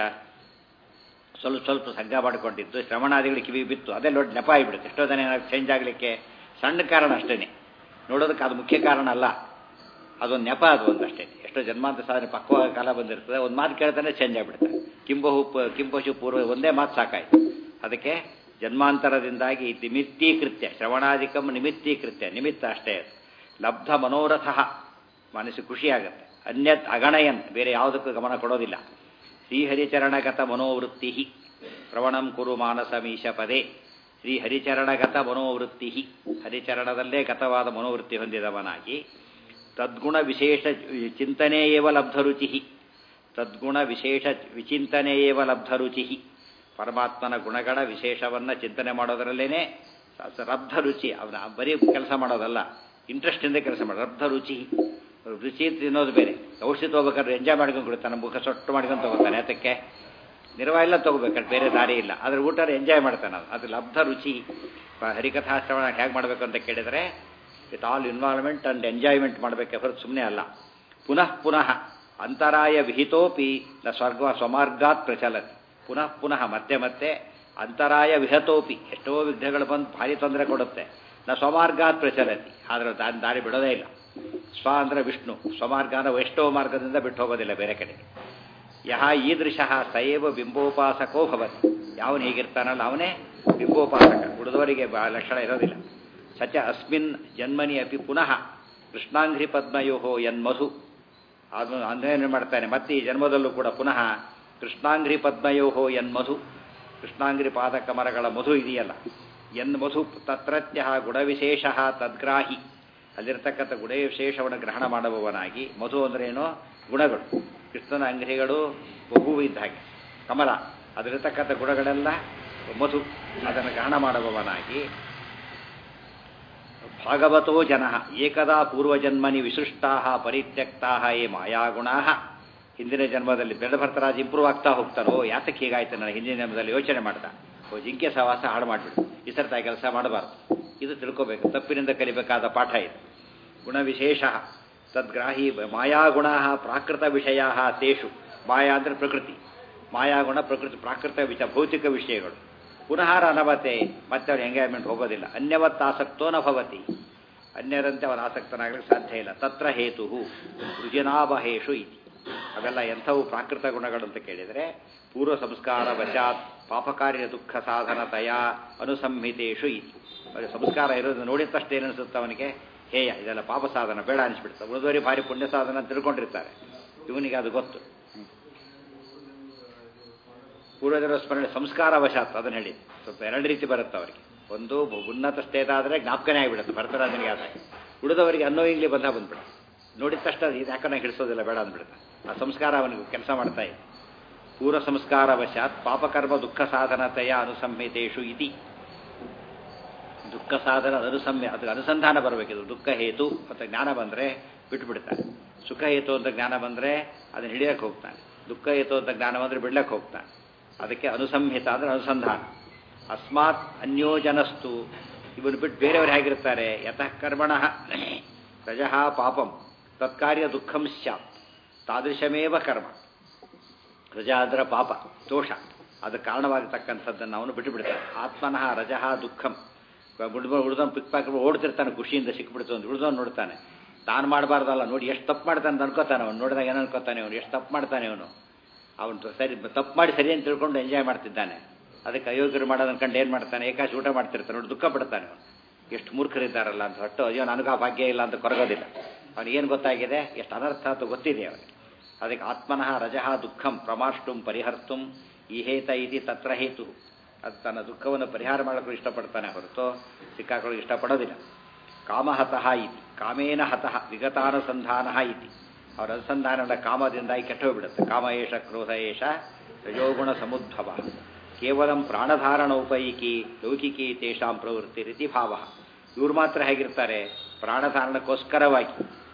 ಸ್ವಲ್ಪ ಸ್ವಲ್ಪ ಸಂಘ ಮಾಡಿಕೊಂಡಿದ್ದು ಶ್ರವಣಾದಿಗಳು ಕಿವಿ ಬಿತ್ತು ಅದೆಲ್ಲ ನೋಡಿ ನೆಪ ಆಗಿಬಿಡುತ್ತೆ ಎಷ್ಟೋ ಜನ ಏನಾದ್ರು ಚೇಂಜ್ ಆಗಲಿಕ್ಕೆ ಸಣ್ಣ ಕಾರಣ ಅಷ್ಟೇ ನೋಡೋದಕ್ಕೆ ಅದು ಮುಖ್ಯ ಕಾರಣ ಅಲ್ಲ ಅದೊಂದು ನೆಪ ಅದು ಒಂದಷ್ಟೇ ಎಷ್ಟೋ ಜನ್ಮಾಂತ ಸಾಧನೆ ಪಕ್ವವಾಗಿ ಕಾಲ ಬಂದಿರ್ತದೆ ಒಂದು ಮಾತು ಕೇಳ್ತಾನೆ ಚೇಂಜ್ ಆಗಿಬಿಡುತ್ತೆ ಕಿಂಬಹು ಕಿಂಪಶು ಪೂರ್ವ ಒಂದೇ ಮಾತು ಸಾಕಾಯ್ತು ಅದಕ್ಕೆ ಜನ್ಮಾಂತರದಿಂದಾಗಿ ನಿಮಿತ್ತೀಕೃತ್ಯ ಶ್ರವಣಾಧಿಕಂ ನಿಮಿತ್ತೀಕೃತ್ಯ ನಿಮಿತ್ತ ಅಷ್ಟೇ ಅದು ಲಬ್ಧ ಮನೋರಥ ಮನಸ್ಸು ಖುಷಿಯಾಗುತ್ತೆ ಅನ್ಯತ್ ಅಗಣಯನ್ ಬೇರೆ ಯಾವುದಕ್ಕೂ ಗಮನ ಕೊಡೋದಿಲ್ಲ ಶ್ರೀಹರಿಚರಣಗತ ಮನೋವೃತ್ತಿ ಪ್ರವಣಂ ಕುರು ಮಾನಸಮೀಶ ಪದೇ ಶ್ರೀಹರಿಚರಣಗತ ಮನೋವೃತ್ತಿ ಹರಿಚರಣದಲ್ಲೇ ಗತವಾದ ಮನೋವೃತ್ತಿ ಹೊಂದಿದವನಾಗಿ ತದ್ಗುಣ ವಿಶೇಷ ಚಿಂತನೆಯೇವ ಲಬ್ಧರುಚಿ ತದ್ಗುಣ ವಿಶೇಷ ವಿಚಿಂತನೆಯೇವ ಲಬ್ಧರುಚಿ ಪರಮಾತ್ಮನ ಗುಣಗಳ ವಿಶೇಷವನ್ನು ಚಿಂತನೆ ಮಾಡೋದರಲ್ಲೇನೆ ರಬ್ಧ ರುಚಿ ಅವನ ಬರೀ ಕೆಲಸ ಮಾಡೋದಲ್ಲ ಇಂಟ್ರೆಸ್ಟಿಂದ ಕೆಲಸ ಮಾಡೋದು ರಬ್ಧ ರುಚಿ ರುಚಿ ತಿನ್ನೋದು ಬೇರೆ ಔಷಧಿ ತಗೋಬೇಕಾದ್ರೆ ಎಂಜಾಯ್ ಮಾಡ್ಕೊಂಡು ಕೊಡ್ತಾನೆ ಮುಖ ಸೊಟ್ಟು ಮಾಡ್ಕೊಂಡು ತಗೋತಾನೆ ಅದಕ್ಕೆ ನಿರ್ವಾಹ ಎಲ್ಲ ತಗೋಬೇಕಾದ್ರೆ ಬೇರೆ ದಾರಿ ಇಲ್ಲ ಅದ್ರ ಊಟ ಎಂಜಾಯ್ ಮಾಡ್ತಾನೆ ಅದು ಅದು ಲಬ್ಧ ರುಚಿ ಹರಿಕಥಾ ಶ್ರವಣ ಹೇಗೆ ಮಾಡಬೇಕು ಅಂತ ಕೇಳಿದರೆ with all involvement and enjoyment ಮಾಡಬೇಕೆ ಹೊರತು ಸುಮ್ಮನೆ ಅಲ್ಲ ಪುನಃ ಪುನಃ ಅಂತರಾಯ ವಿಹಿತೋಪಿ ನ ಸ್ವರ್ಗ ಸ್ವಮಾರ್ಗಾತ್ ಪ್ರಚಲತಿ ಪುನಃ ಪುನಃ ಮತ್ತೆ ಮತ್ತೆ ಅಂತರಾಯ ವಿಹತೋಪಿ ಎಷ್ಟೋ ವಿಘ್ನಗಳು ಬಂದು ಭಾರಿ ತೊಂದರೆ ಕೊಡುತ್ತೆ ನ ಸ್ವಮಾರ್ಗಾತ್ ಪ್ರಚಲತಿ ಆದರೆ ದಾರಿ ದಾರಿ ಬಿಡೋದೇ ಇಲ್ಲ ಸ್ವ ಅಂದರೆ ವಿಷ್ಣು ಸ್ವಮಾರ್ಗ ಅಂದರೆ ವೈಷ್ಣವ ಮಾರ್ಗದಿಂದ ಬಿಟ್ಟು ಹೋಗೋದಿಲ್ಲ ಬೇರೆ ಕಡೆ ಯಹ ಈದೃಶ ಸಯೇವ ಬಿಂಬೋಪಾಸಕೋ ಭವತಿ ಯಾವನು ಹೀಗಿರ್ತಾನಲ್ಲ ಅವನೇ ಬಿಂಬೋಪಾಸಕ ಉಳಿದವರಿಗೆ ಲಕ್ಷಣ ಇರೋದಿಲ್ಲ ಸಚ ಅಸ್ಮಿನ್ ಜನ್ಮನಿ ಅಪಿ ಪುನಃ ಕೃಷ್ಣಾಂಘ್ರಿ ಪದ್ಮಯೋಹೋ ಯನ್ಮಧು ಅದು ಅಂದೇನು ಮಾಡ್ತಾನೆ ಮತ್ತೆ ಈ ಜನ್ಮದಲ್ಲೂ ಕೂಡ ಪುನಃ ಕೃಷ್ಣಾಂಘ್ರಿ ಪದ್ಮಯೋಹೋ ಯನ್ಮಧು ಕೃಷ್ಣಾಂಘ್ರಿ ಪಾದಕ ಮರಗಳ ಮಧು ಇದೆಯಲ್ಲ ಎನ್ ಮಧು ತತ್ರತ್ಯ ಗುಣವಿಶೇಷ ತದ್ಗ್ರಾಹಿ ಅಲ್ಲಿರ್ತಕ್ಕಂಥ ಗುಣವಿಶೇಷವನ್ನು ಗ್ರಹಣ ಮಾಡುವವನಾಗಿ ಮಧು ಅಂದ್ರೇನು ಗುಣಗಳು ಕೃಷ್ಣನ ಅಂಗಡಿಗಳು ಬಹು ಇದ್ದ ಹಾಗೆ ಕಮಲ ಅದರತಕ್ಕಂಥ ಗುಣಗಳೆಲ್ಲ ಮಧು ಅದನ್ನು ಗ್ರಹಣ ಮಾಡುವವನಾಗಿ ಭಾಗವತೋ ಜನ ಏಕದಾ ಪೂರ್ವಜನ್ಮನಿ ವಿಸೃಷ್ಟಾ ಪರಿತ್ಯಕ್ತಾ ಏ ಮಾಯಾಗುಣಾ ಹಿಂದಿನ ಜನ್ಮದಲ್ಲಿ ಬೆಳಭರ್ತರಾಜ್ ಇಂಪ್ರೂವ್ ಆಗ್ತಾ ಹೋಗ್ತಾರೋ ಯಾತಕ್ಕೆ ಹೀಗಾಯ್ತು ನಾನು ಹಿಂದಿನ ಜನ್ಮದಲ್ಲಿ ಯೋಚನೆ ಮಾಡ್ದ ಓ ಜಿಂಕೆ ಸಹವಾಸ ಹಾಳು ಮಾಡಿಬಿಡು ಈ ಸರ್ತ ಕೆಲಸ ಮಾಡಬಾರ್ದು ಇದು ತಿಳ್ಕೋಬೇಕು ತಪ್ಪಿನಿಂದ ಕಲಿಬೇಕಾದ ಪಾಠ ಇದು ಗುಣವಿಶೇಷ ತದ್ಗ್ರಾಹಿ ಮಾಯಾಗುಣ ಪ್ರಾಕೃತ ವಿಷಯ ತೇಷು ಮಾಯಾ ಅಂದರೆ ಪ್ರಕೃತಿ ಮಾಯಾಗುಣ ಪ್ರಕೃತಿ ಪ್ರಾಕೃತ ವಿಷ ಭೌತಿಕ ವಿಷಯಗಳು ಪುನಃ ಅನವತೆ ಮತ್ತೆ ಅವನು ಎಂಗೇಜ್ಮೆಂಟ್ ಹೋಗೋದಿಲ್ಲ ಅನ್ಯವತ್ ಆಸಕ್ತೋ ನ ಭವತಿ ಅನ್ಯರಂತೆ ಅವನ ಆಸಕ್ತನಾಗಲಿಕ್ಕೆ ಸಾಧ್ಯ ಇಲ್ಲ ತತ್ರ ಹೇತು ರುಜಿನಾಭಹೇಶು ಇತಿ ಅವೆಲ್ಲ ಎಂಥವು ಪ್ರಾಕೃತ ಗುಣಗಳು ಅಂತ ಕೇಳಿದರೆ ಪೂರ್ವ ಸಂಸ್ಕಾರ ವಶಾತ್ ಪಾಪಕಾರ್ಯ ದುಃಖ ಸಾಧನತೆಯ ಅನುಸಂಹಿತೇಶು ಇತಿ ಅವರಿಗೆ ಸಂಸ್ಕಾರ ಇರೋದು ನೋಡಿದ ತಕ್ಷಣ ಏನನ್ಸುತ್ತೆ ಅವನಿಗೆ ಹೇಯ ಇದೆಲ್ಲ ಪಾಪ ಸಾಧನ ಬೇಡ ಅನಿಸ್ಬಿಡ್ತಾರೆ ಉಳಿದವರಿಗೆ ಭಾರಿ ಪುಣ್ಯ ಸಾಧನ ಅಂತ ತಿಳ್ಕೊಂಡಿರ್ತಾರೆ ಇವನಿಗೆ ಅದು ಗೊತ್ತು ಪೂರ್ವಜರ ಸ್ಮರಣೆ ಸಂಸ್ಕಾರ ವಶಾತ್ ಅದನ್ನು ಹೇಳಿ ಸ್ವಲ್ಪ ಎರಡು ರೀತಿ ಬರುತ್ತೆ ಅವರಿಗೆ ಒಂದು ಉನ್ನತ ಸ್ಟೇಟ್ ಆದರೆ ಜ್ಞಾಪಕನೇ ಆಗಿಬಿಡುತ್ತೆ ಭರತರಾಜನಿಗೆ ಆದರೆ ಉಳಿದವರಿಗೆ ಅನ್ನೋಯಿಂಗ್ಲಿ ಬಂದ ಬಂದ್ಬಿಡುತ್ತೆ ನೋಡಿದ ತಕ್ಷಣ ಇದು ಯಾಕನ್ನ ಹಿಡಿಸೋದಿಲ್ಲ ಬೇಡ ಅಂದ್ಬಿಡುತ್ತೆ ಆ ಸಂಸ್ಕಾರ ಅವನಿಗೆ ಕೆಲಸ ಮಾಡ್ತಾ ಇದೆ ಪೂರ್ವ ಸಂಸ್ಕಾರ ವಶಾತ್ ಪಾಪಕರ್ಮ ದುಃಖ ಸಾಧನತೆಯ ಅನುಸಂಹಿತೇಶು ಇತಿ ದುಃಖ ಸಾಧನ ಅನುಸಂಹ ಅದಕ್ಕೆ ಅನುಸಂಧಾನ ಬರಬೇಕಿದು ದುಃಖ ಹೇತು ಮತ್ತು ಜ್ಞಾನ ಬಂದರೆ ಬಿಟ್ಬಿಡ್ತಾನೆ ಸುಖ ಹೇತು ಅಂತ ಜ್ಞಾನ ಬಂದರೆ ಅದನ್ನು ಹಿಡಿಯಕ್ಕೆ ಹೋಗ್ತಾನೆ ದುಃಖ ಹೇತು ಅಂತ ಜ್ಞಾನ ಬಂದರೆ ಬಿಡ್ಲಕ್ಕೆ ಹೋಗ್ತಾನೆ ಅದಕ್ಕೆ ಅನುಸಂಹಿತ ಅಂದರೆ ಅನುಸಂಧಾನ ಅಸ್ಮಾತ್ ಅನ್ಯೋಜನಸ್ತು ಇವನು ಬಿಟ್ಟು ಬೇರೆಯವರು ಹೇಗಿರ್ತಾರೆ ಯತಃ ಕರ್ಮಣ ರಜಃ ಪಾಪಂ ತತ್ಕಾರ್ಯ ದುಃಖಂ ಸ್ಯಾತ್ ತಾದೃಶಮೇವ ಕರ್ಮ ರಜಾ ಅಂದ್ರೆ ಪಾಪ ದೋಷ ಅದು ಕಾರಣವಾಗತಕ್ಕಂಥದ್ದನ್ನು ಅವನು ಬಿಟ್ಟು ಬಿಡ್ತಾನೆ ಆತ್ಮನಃ ರಜಃ ದುಃಖಂ ಬಿಡ್ಬ ಉಳಿದವನು ಪಿಕ್ ಪಾಕೆಟ್ ಓಡ್ತಿರ್ತಾನೆ ಖುಷಿಯಿಂದ ಸಿಕ್ಬಿಡ್ತು ಅಂತ ಉಳಿದವನು ನೋಡ್ತಾನೆ ತಾನು ಮಾಡಬಾರ್ದಲ್ಲ ನೋಡಿ ಎಷ್ಟು ತಪ್ಪು ಮಾಡ್ತಾನೆ ಅಂತ ಅನ್ಕೋತಾನೆ ಅವನು ನೋಡಿದಾಗ ಏನು ಅನ್ಕೋತಾನೆ ಅವನು ಎಷ್ಟು ತಪ್ಪು ಮಾಡ್ತಾನೆ ಅವನು ಅವನು ಸರಿ ತಪ್ಪು ಮಾಡಿ ಸರಿ ಅಂತ ತಿಳ್ಕೊಂಡು ಎಂಜಾಯ್ ಮಾಡ್ತಿದ್ದಾನೆ ಅದಕ್ಕೆ ಅಯೋಗ್ಯರು ಮಾಡೋದನ್ನ ಕಂಡು ಏನು ಮಾಡ್ತಾನೆ ಏಕಾಶಿ ಊಟ ಮಾಡ್ತಿರ್ತಾನೆ ನೋಡಿ ದುಃಖ ಪಡ್ತಾನೆ ಅವನು ಎಷ್ಟು ಮೂರ್ಖರಿದ್ದಾರಲ್ಲ ಅಂತ ಹೊಟ್ಟು ಅಯ್ಯೋ ನನಗೂ ಆ ಭಾಗ್ಯ ಇಲ್ಲ ಅಂತ ಕೊರಗೋದಿಲ್ಲ ಅವನಿಗೇನು ಗೊತ್ತಾಗಿದೆ ಎಷ್ಟು ಅನರ್ಥ ಅಂತ ಗೊತ್ತಿದೆ ಅವನಿಗೆ ಅದಕ್ಕೆ ಆತ್ಮನಃ ರಜಃ ದುಃಖಂ ಪ್ರಮಾಷ್ಟುಂ ಪರಿಹರ್ತುಂ ಈಹೇತ ಇತಿ ತತ್ರ ಹೇತು ಅದು ತನ್ನ ದುಃಖವನ್ನು ಪರಿಹಾರ ಮಾಡೋಕ್ಕೂ ಇಷ್ಟಪಡ್ತಾನೆ ಹೊರತು ಸಿಕ್ಕಾಕೊಳ್ಳೋಕೆ ಇಷ್ಟಪಡೋದಿಲ್ಲ ಕಾಮಹತಃ ಇತಿ ಕಾಮೇನ ಹತಃ ವಿಗತಾನುಸಂಧಾನ ಇತಿ ಅವರ ಅನುಸಂಧಾನದ ಕಾಮದಿಂದಾಗಿ ಕೆಟ್ಟು ಹೋಗ್ಬಿಡುತ್ತೆ ಕಾಮ ಏಷ ಕ್ರೋಧ ಏಷ ರಜೋಗುಣ ಸಮುದ್ಭವ ಕೇವಲ ಪ್ರಾಣಧಾರಣ ಉಪೈಕಿ ಲೌಕಿಕಿ ತೇಷಾಂ ಪ್ರವೃತ್ತಿ ರೀತಿ ಭಾವ ಇವ್ರು ಮಾತ್ರ ಹೇಗಿರ್ತಾರೆ ಪ್ರಾಣಧಾರಣಕ್ಕೋಸ್ಕರವಾಗಿ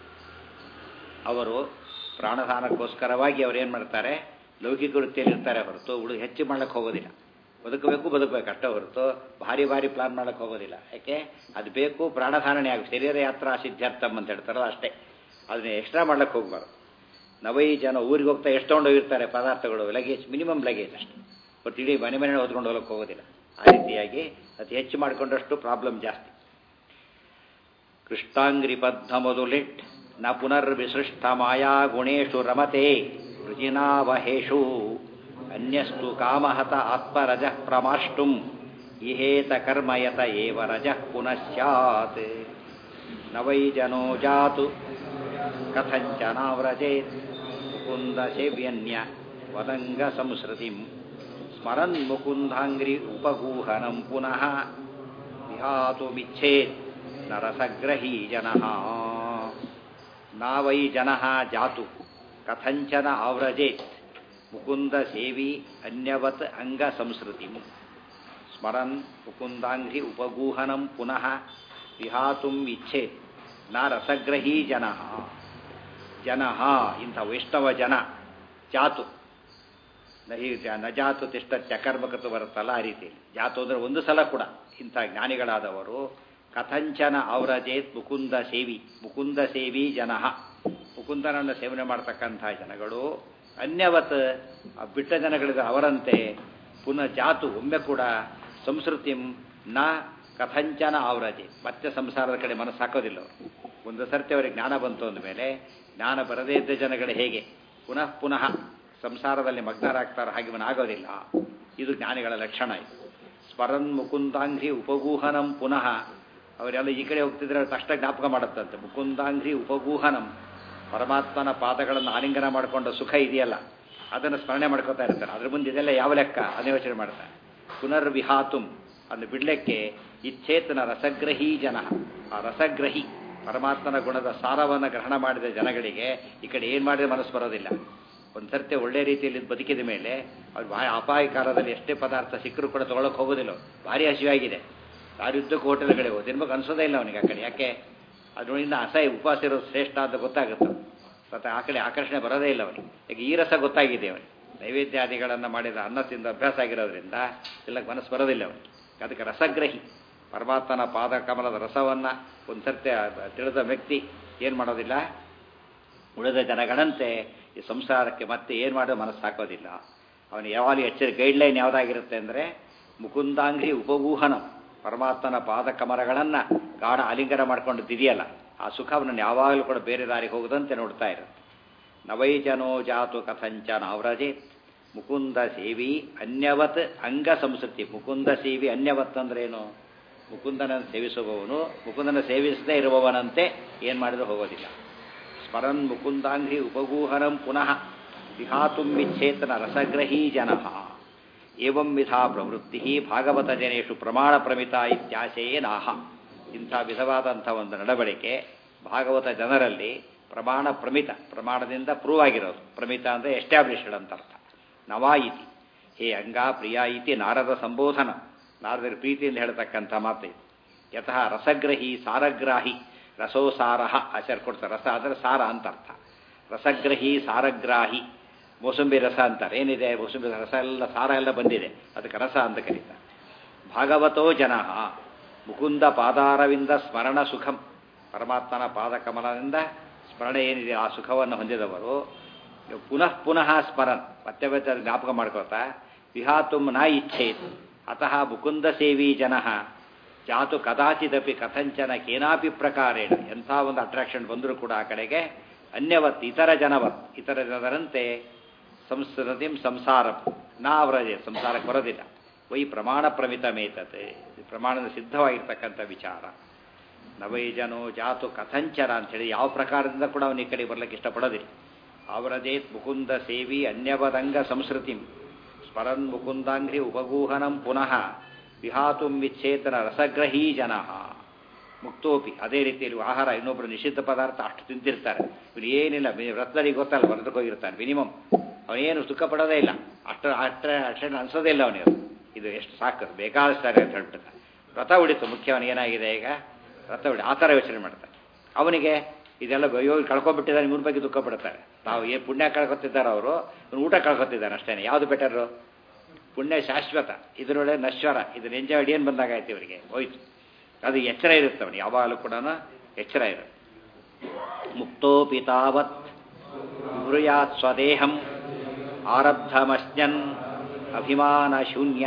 ಅವರು ಪ್ರಾಣಧಾನಕ್ಕೋಸ್ಕರವಾಗಿ ಅವ್ರು ಏನು ಮಾಡ್ತಾರೆ ಲೌಕಿಕ ವೃತ್ತಿಯಲ್ಲಿ ಇರ್ತಾರೆ ಹೊರತು ಉಳಿದು ಹೆಚ್ಚು ಮಾಡಕ್ಕೆ ಹೋಗೋದಿಲ್ಲ ಬದುಕಬೇಕು ಬದುಕಬೇಕು ಅಷ್ಟೇ ಹೊರತು ಭಾರಿ ಭಾರಿ ಪ್ಲಾನ್ ಮಾಡಕ್ಕೆ ಹೋಗೋದಿಲ್ಲ ಯಾಕೆ ಅದು ಬೇಕು ಪ್ರಾಣಧಾರಣೆ ಆಗ ಶರೀರ ಯಾತ್ರಾ ಸಿದ್ಧಾರ್ಥಮ್ ಅಂತ ಹೇಳ್ತಾರಲ್ಲ ಅಷ್ಟೇ ಅದನ್ನ ಎಕ್ಸ್ಟ್ರಾ ಮಾಡ್ಲಿಕ್ಕೆ ಹೋಗ್ಬಾರ್ದು ನವೈ ಜನ ಊರಿಗೆ ಹೋಗ್ತಾ ಎಷ್ಟು ತೊಗೊಂಡು ಹೋಗಿರ್ತಾರೆ ಪದಾರ್ಥಗಳು ಲಗೇಜ್ ಮಿನಿಮಮ್ ಲಗೇಜ್ ಅಷ್ಟೇ ಬಟ್ ಇಡೀ ಮನೆ ಮನೆ ಹೊತ್ಕೊಂಡು ಹೋಗಕ್ಕೆ ಹೋಗೋದಿಲ್ಲ ಆ ರೀತಿಯಾಗಿ ಅತಿ ಹೆಚ್ಚು ಮಾಡಿಕೊಂಡಷ್ಟು ಪ್ರಾಬ್ಲಮ್ ಜಾಸ್ತಿ ಕೃಷ್ಣಾಂಗ್ರಿ ಪದ್ಮಮದುಲಿಟ್ ನ ಪುನರ್ವಿಸೃಷ್ಟ ಮಾಯಾ ಗುಣೇಶು ರಮತೆ ರುಜಿನಾವಹೇಶು ಅನ್ಯಸ್ತು ಕಾಮಹತ ಆತ್ಮರಜ ಪ್ರಮಾಷ್ಟುಂ ಇಹೇತ ಕರ್ಮಯತ ಏವ ರಜ ಪುನಃ ಸ್ಯಾತ್ ನ ವೈ ಜನೋ ಜಾತು ಕಥಂಚನಾವ್ರಜೇತ್ ಮುಕುಂದ ಸೇವ್ಯನ್ಯ ವದಂಗ ಸಂಸ್ಕೃತಿಂ ಸ್ಮರನ್ ಮುಕುಂದಾಂಗ್ರಿ ಉಪಗೂಹನಂ ಪುನಃ ವಿಹಾತುಮಿಚ್ಛೇತ್ ನರಸಗ್ರಹೀ ಜನಃ ನ ವೈ ಜನಃ ಜಾತು ಕಥಂಚನ ಆವ್ರಜೇತ್ ಮುಕುಂದ ಸೇವಿ ಅನ್ಯವತ್ ಅಂಗ ಸಂಸ್ಕೃತಿ ಸ್ಮರನ್ ಮುಕುಂದಾಂಘ್ರಿ ಉಪಗೂಹನಂ ಪುನಃ ವಿಹಾತುಂ ಇಚ್ಛೆ ನ ರಸಗ್ರಹೀ ಜನ ಜನ ಇಂಥ ವೈಷ್ಣವ ಜನ ಜಾತು ನಹಿ ನ ಜಾತು ತಿಷ್ಟ ಚಕರ್ಮಕೃತ ಬರುತ್ತಲ್ಲ ಆ ರೀತಿ ಜಾತು ಅಂದರೆ ಒಂದು ಸಲ ಕೂಡ ಇಂಥ ಜ್ಞಾನಿಗಳಾದವರು ಕಥಂಚನ ಔರಜೇತ್ ಮುಕುಂದ ಸೇವಿ ಮುಕುಂದ ಸೇವಿ ಜನ ಮುಕುಂದನನ್ನು ಸೇವನೆ ಮಾಡ್ತಕ್ಕಂಥ ಜನಗಳು ಅನ್ಯವತ್ ಆ ಬಿಟ್ಟ ಜನಗಳಿದ ಅವರಂತೆ ಪುನಃ ಜಾತು ಒಮ್ಮೆ ಕೂಡ ಸಂಸ್ಕೃತಿಂ ನ ಕಥಂಚನ ಆವ್ರಜೆ ಮತ್ತೆ ಸಂಸಾರದ ಕಡೆ ಮನಸ್ಸು ಹಾಕೋದಿಲ್ಲ ಅವರು ಒಂದು ಸರ್ತಿ ಅವರಿಗೆ ಜ್ಞಾನ ಬಂತು ಅಂದಮೇಲೆ ಜ್ಞಾನ ಬರದೇ ಇದ್ದ ಜನಗಳು ಹೇಗೆ ಪುನಃ ಪುನಃ ಸಂಸಾರದಲ್ಲಿ ಮಗ್ನರಾಗ್ತಾರೆ ಹಾಗೆ ಇವನು ಆಗೋದಿಲ್ಲ ಇದು ಜ್ಞಾನಿಗಳ ಲಕ್ಷಣ ಇದು ಸ್ಮರನ್ ಮುಕುಂದಾಂಘ್ರಿ ಉಪಗೂಹನಂ ಪುನಃ ಅವರೆಲ್ಲ ಈ ಕಡೆ ಹೋಗ್ತಿದ್ರೆ ತಕ್ಷಣ ಜ್ಞಾಪಕ ಮಾಡುತ್ತಂತೆ ಮುಕುಂದಾಂಘ್ರಿ ಉಪಗೂಹನಂ ಪರಮಾತ್ಮನ ಪಾದಗಳನ್ನು ಆಲಿಂಗನ ಮಾಡಿಕೊಂಡ ಸುಖ ಇದೆಯಲ್ಲ ಅದನ್ನು ಸ್ಮರಣೆ ಮಾಡ್ಕೋತಾ ಇರ್ತಾರೆ ಅದ್ರ ಮುಂದೆ ಇದೆಲ್ಲ ಯಾವ ಲೆಕ್ಕ ಅದನ್ನ ಯೋಚನೆ ಮಾಡ್ತಾರೆ ಪುನರ್ವಿಹಾತುಂ ಅದನ್ನು ಬಿಡ್ಲಿಕ್ಕೆ ಇಚ್ಛೇತನ ರಸಗ್ರಹಿ ಜನ ಆ ರಸಗ್ರಹಿ ಪರಮಾತ್ಮನ ಗುಣದ ಸಾರವನ್ನು ಗ್ರಹಣ ಮಾಡಿದ ಜನಗಳಿಗೆ ಈ ಕಡೆ ಏನು ಮಾಡಿದ್ರೆ ಮನಸ್ಸು ಬರೋದಿಲ್ಲ ಒಂದು ಸರ್ತಿ ಒಳ್ಳೆ ರೀತಿಯಲ್ಲಿ ಬದುಕಿದ ಮೇಲೆ ಅವ್ರು ಭಾಳ ಅಪಾಯ ಕಾಲದಲ್ಲಿ ಎಷ್ಟೇ ಪದಾರ್ಥ ಸಿಕ್ಕರೂ ಕೂಡ ತೊಗೊಳಕ್ಕೆ ಹೋಗೋದಿಲ್ಲ ಅವ್ರು. ಭಾರಿ ಹಸಿವಾಗಿದೆ ದಾರಿಯುದ್ದಕ್ಕೂ ಹೋಟೆಲ್ಗಳಿಗೆ ಹೋಗಿ ತಿನ್ಬೇಕು ಅನ್ಸೋದೇ ಇಲ್ಲ ಅವನಿಗೆ ಆ ಕಡೆ ಯಾಕೆ ಅದರಿಂದ ಅಸಹ್ಯ ಉಪವಾಸ ಇರೋದು ಶ್ರೇಷ್ಠ ಅಂತ ಗೊತ್ತಾಗುತ್ತೆ ಮತ್ತೆ ಆ ಕಡೆ ಆಕರ್ಷಣೆ ಬರೋದೇ ಇಲ್ಲ ಅವನಿಗೆ ಈಗ ಈ ರಸ ಗೊತ್ತಾಗಿದೆ ಅವನಿಗೆ ನೈವೇದ್ಯಾದಿಗಳನ್ನು ಮಾಡಿದ ಅನ್ನ ತಿಂದ ಅಭ್ಯಾಸ ಆಗಿರೋದ್ರಿಂದ ಇಲ್ಲ ಮನಸ್ಸು ಬರೋದಿಲ್ಲ ಅವನಿಗೆ ಅದಕ್ಕೆ ರಸಗ್ರಹಿ ಪರಮಾತ್ಮನ ಪಾದ ಕಮಲದ ರಸವನ್ನು ಒಂದು ಸರ್ತಿ ತಿಳಿದ ವ್ಯಕ್ತಿ ಏನು ಮಾಡೋದಿಲ್ಲ ಉಳಿದ ಜನಗಳಂತೆ ಈ ಸಂಸಾರಕ್ಕೆ ಮತ್ತೆ ಏನು ಮಾಡೋ ಮನಸ್ಸು ಹಾಕೋದಿಲ್ಲ ಅವನು ಯಾವಾಗ ಎಚ್ಚರಿ ಗೈಡ್ಲೈನ್ ಯಾವುದಾಗಿರುತ್ತೆ ಅಂದರೆ ಮುಕುಂದಾಂಗ್ರಿ ಉಪಗೂಹನ ಪರಮಾತ್ಮನ ಪಾದ ಕಮಲಗಳನ್ನು ಗಾಢ ಆಲಿಂಗನ ಮಾಡ್ಕೊಂಡಿದ್ದಿದೆಯಲ್ಲ ಆ ಸುಖ ಅವನನ್ನು ಯಾವಾಗಲೂ ಕೂಡ ಬೇರೆ ದಾರಿಗೆ ಹೋಗದಂತೆ ನೋಡ್ತಾ ಇರುತ್ತೆ ನವೈಜನೋ ಜಾತು ಕಥಂಚನ ಅವರಜೇತ್ ಮುಕುಂದ ಸೇವಿ ಅನ್ಯವತ್ ಅಂಗ ಸಂಸ್ಕೃತಿ ಮುಕುಂದ ಸೇವಿ ಅನ್ಯವತ್ ಅಂದ್ರೇನು ಮುಕುಂದನನ್ನು ಸೇವಿಸುವವನು ಮುಕುಂದನ ಸೇವಿಸದೇ ಇರುವವನಂತೆ ಏನು ಮಾಡಿದರೂ ಹೋಗೋದಿಲ್ಲ ಸ್ಮರನ್ ಮುಕುಂದಾಂಘ್ರಿ ಉಪಗೂಹನಂ ಪುನಃ ವಿಹಾತುಮಿಚ್ಛೇತನ ರಸಗ್ರಹೀ ಜನ ಏವಂ ವಿಧಾ ಪ್ರವೃತ್ತಿ ಭಾಗವತ ಜನೇಶು ಪ್ರಮಾಣ ಪ್ರಮಿತ ಇತ್ಯಾಶಯೇ ನಾಹ ಇಂಥ ವಿಧವಾದಂಥ ಒಂದು ನಡವಳಿಕೆ ಭಾಗವತ ಜನರಲ್ಲಿ ಪ್ರಮಾಣ ಪ್ರಮಿತ ಪ್ರಮಾಣದಿಂದ ಪ್ರೂವ್ ಆಗಿರೋದು ಪ್ರಮಿತ ಅಂದರೆ ಎಸ್ಟಾಬ್ಲಿಷ್ಡ್ ಅಂತ ಅರ್ಥ ನವಾ ಇತಿ ಹೇ ಅಂಗ ಪ್ರಿಯ ಇತಿ ನಾರದ ಸಂಬೋಧನ ನಾರದರ ಪ್ರೀತಿಯಿಂದ ಹೇಳ್ತಕ್ಕಂಥ ಮಾತು ಇದು ಯತಃ ರಸಗ್ರಹಿ ಸಾರಗ್ರಾಹಿ ರಸೋಸಾರ ಆಚಾರ ಕೊಡ್ತಾರೆ ರಸ ಅಂದರೆ ಸಾರ ಅಂತ ಅರ್ಥ ರಸಗ್ರಹಿ ಸಾರಗ್ರಾಹಿ ಮೋಸಂಬಿ ರಸ ಅಂತಾರೆ ಏನಿದೆ ಮೋಸಂಬಿ ರಸ ಎಲ್ಲ ಸಾರ ಎಲ್ಲ ಬಂದಿದೆ ಅದಕ್ಕೆ ರಸ ಅಂತ ಕರೀತಾರೆ ಭಾಗವತೋ ಜನ ಮುಕುಂದ ಪಾದಾರವಿಂದ ಸ್ಮರಣ ಸುಖಂ ಪರಮಾತ್ಮನ ಪಾದಕಮಲದಿಂದ ಸ್ಮರಣೆ ಏನಿದೆ ಆ ಸುಖವನ್ನು ಹೊಂದಿದವರು ಪುನಃ ಪುನಃ ಸ್ಮರನ್ ಮತ್ತೆ ಮತ್ತೆ ಅದು ಜ್ಞಾಪಕ ಮಾಡ್ಕೋತಾ ವಿಹಾತುಂ ನ ಇಚ್ಛೇತ್ ಅತಃ ಮುಕುಂದ ಸೇವಿ ಜನ ಜಾತು ಕದಾಚಿದಪಿ ಕಥಂಚನ ಕೇನಾಪಿ ಪ್ರಕಾರೇಣ ಎಂಥ ಒಂದು ಅಟ್ರಾಕ್ಷನ್ ಬಂದರೂ ಕೂಡ ಆ ಕಡೆಗೆ ಅನ್ಯವತ್ ಇತರ ಜನವತ್ ಇತರ ಜನರಂತೆ ಸಂಸ್ಕೃತಿ ಸಂಸಾರ ನಾವ್ರಜೆ ಸಂಸಾರಕ್ಕೆ ಬರೋದಿಲ್ಲ ವೈ ಪ್ರಮಾಣ ಪ್ರಮಿತ ಮೇತತೆ ಪ್ರಮಾಣದ ಸಿದ್ಧವಾಗಿರ್ತಕ್ಕಂಥ ವಿಚಾರ ನವೈಜನೋ ಜಾತು ಕಥಂಚನ ಅಂಥೇಳಿ ಯಾವ ಪ್ರಕಾರದಿಂದ ಕೂಡ ಅವನ ಈ ಕಡೆ ಬರ್ಲಿಕ್ಕೆ ಇಷ್ಟಪಡೋದಿಲ್ಲ ಅವರದೇತ್ ಮುಕುಂದ ಸೇವಿ ಅನ್ಯವದಂಗ ಸಂಸ್ಕೃತಿ ಸ್ಮರನ್ ಮುಕುಂದಾಂಘ್ರಿ ಉಪಗೂಹನಂ ಪುನಃ ವಿಹಾತುಂ ವಿಚ್ಛೇತನ ರಸಗ್ರಹೀ ಜನ ಮುಕ್ತೋಪಿ ಅದೇ ರೀತಿಯಲ್ಲಿ ಆಹಾರ ಇನ್ನೊಬ್ಬರು ನಿಷಿದ್ಧ ಪದಾರ್ಥ ಅಷ್ಟು ತಿಂತಿರ್ತಾರೆ ಇವನು ಏನಿಲ್ಲ ವ್ರತರಿಗೆ ಗೊತ್ತಲ್ಲ ಹೊರದಕ್ಕೆ ಹೋಗಿರ್ತಾನೆ ಮಿನಿಮಮ್ ಅವನೇನು ಸುಖ ಪಡೋದೇ ಇಲ್ಲ ಅಷ್ಟು ಅಷ್ಟ ಅಕ್ಷರ ಅನ್ಸೋದೇ ಇಲ್ಲ ಅವನಿಗೆ ಇದು ಎಷ್ಟು ಸಾಕು ಬೇಕಾದಷ್ಟಾರೆ ಅಂತ ಹೇಳ್ಬಿಡ್ತಾನೆ ವ್ರತ ಉಳಿತು ಮುಖ್ಯ ಅವನಿಗೆ ಏನಾಗಿದೆ ಈಗ ವ್ರತ ಉಳಿ ಆ ಥರ ಯೋಚನೆ ಮಾಡ್ತಾನೆ ಅವನಿಗೆ ಇದೆಲ್ಲ ಅಯ್ಯೋ ಕಳ್ಕೊಂಡ್ಬಿಟ್ಟಿದ್ದಾರೆ ಇವ್ರ ಬಗ್ಗೆ ದುಃಖ ಪಡ್ತಾರೆ ತಾವು ಏನು ಪುಣ್ಯ ಕಳ್ಕೊತಿದ್ದಾರೆ ಅವರು ಊಟ ಕಳ್ಕೊತಿದ್ದಾನೆ ಅಷ್ಟೇ ಯಾವುದು ಬೆಟರು ಪುಣ್ಯ ಶಾಶ್ವತ ಇದರೊಳಗೆ ನಶ್ವರ ಇದನ್ನ ಎಂಜಾಯ್ ಏನು ಬಂದಾಗಾಯ್ತು ಇವರಿಗೆ ಹೋಯ್ತು ಅದು ಎಚ್ಚರ ಇರುತ್ತೆ ಅವನು ಯಾವಾಗಲೂ ಕೂಡ ಎಚ್ಚರ ಇರುತ್ತೆ ಮುಕ್ತೋಪಿ ತಾವತ್ ಬ್ರೂಯಾತ್ ಸ್ವದೇಹಂ ಆರಬ್ಧಮಶ್ಯನ್ ಅಭಿಮಾನ ಶೂನ್ಯ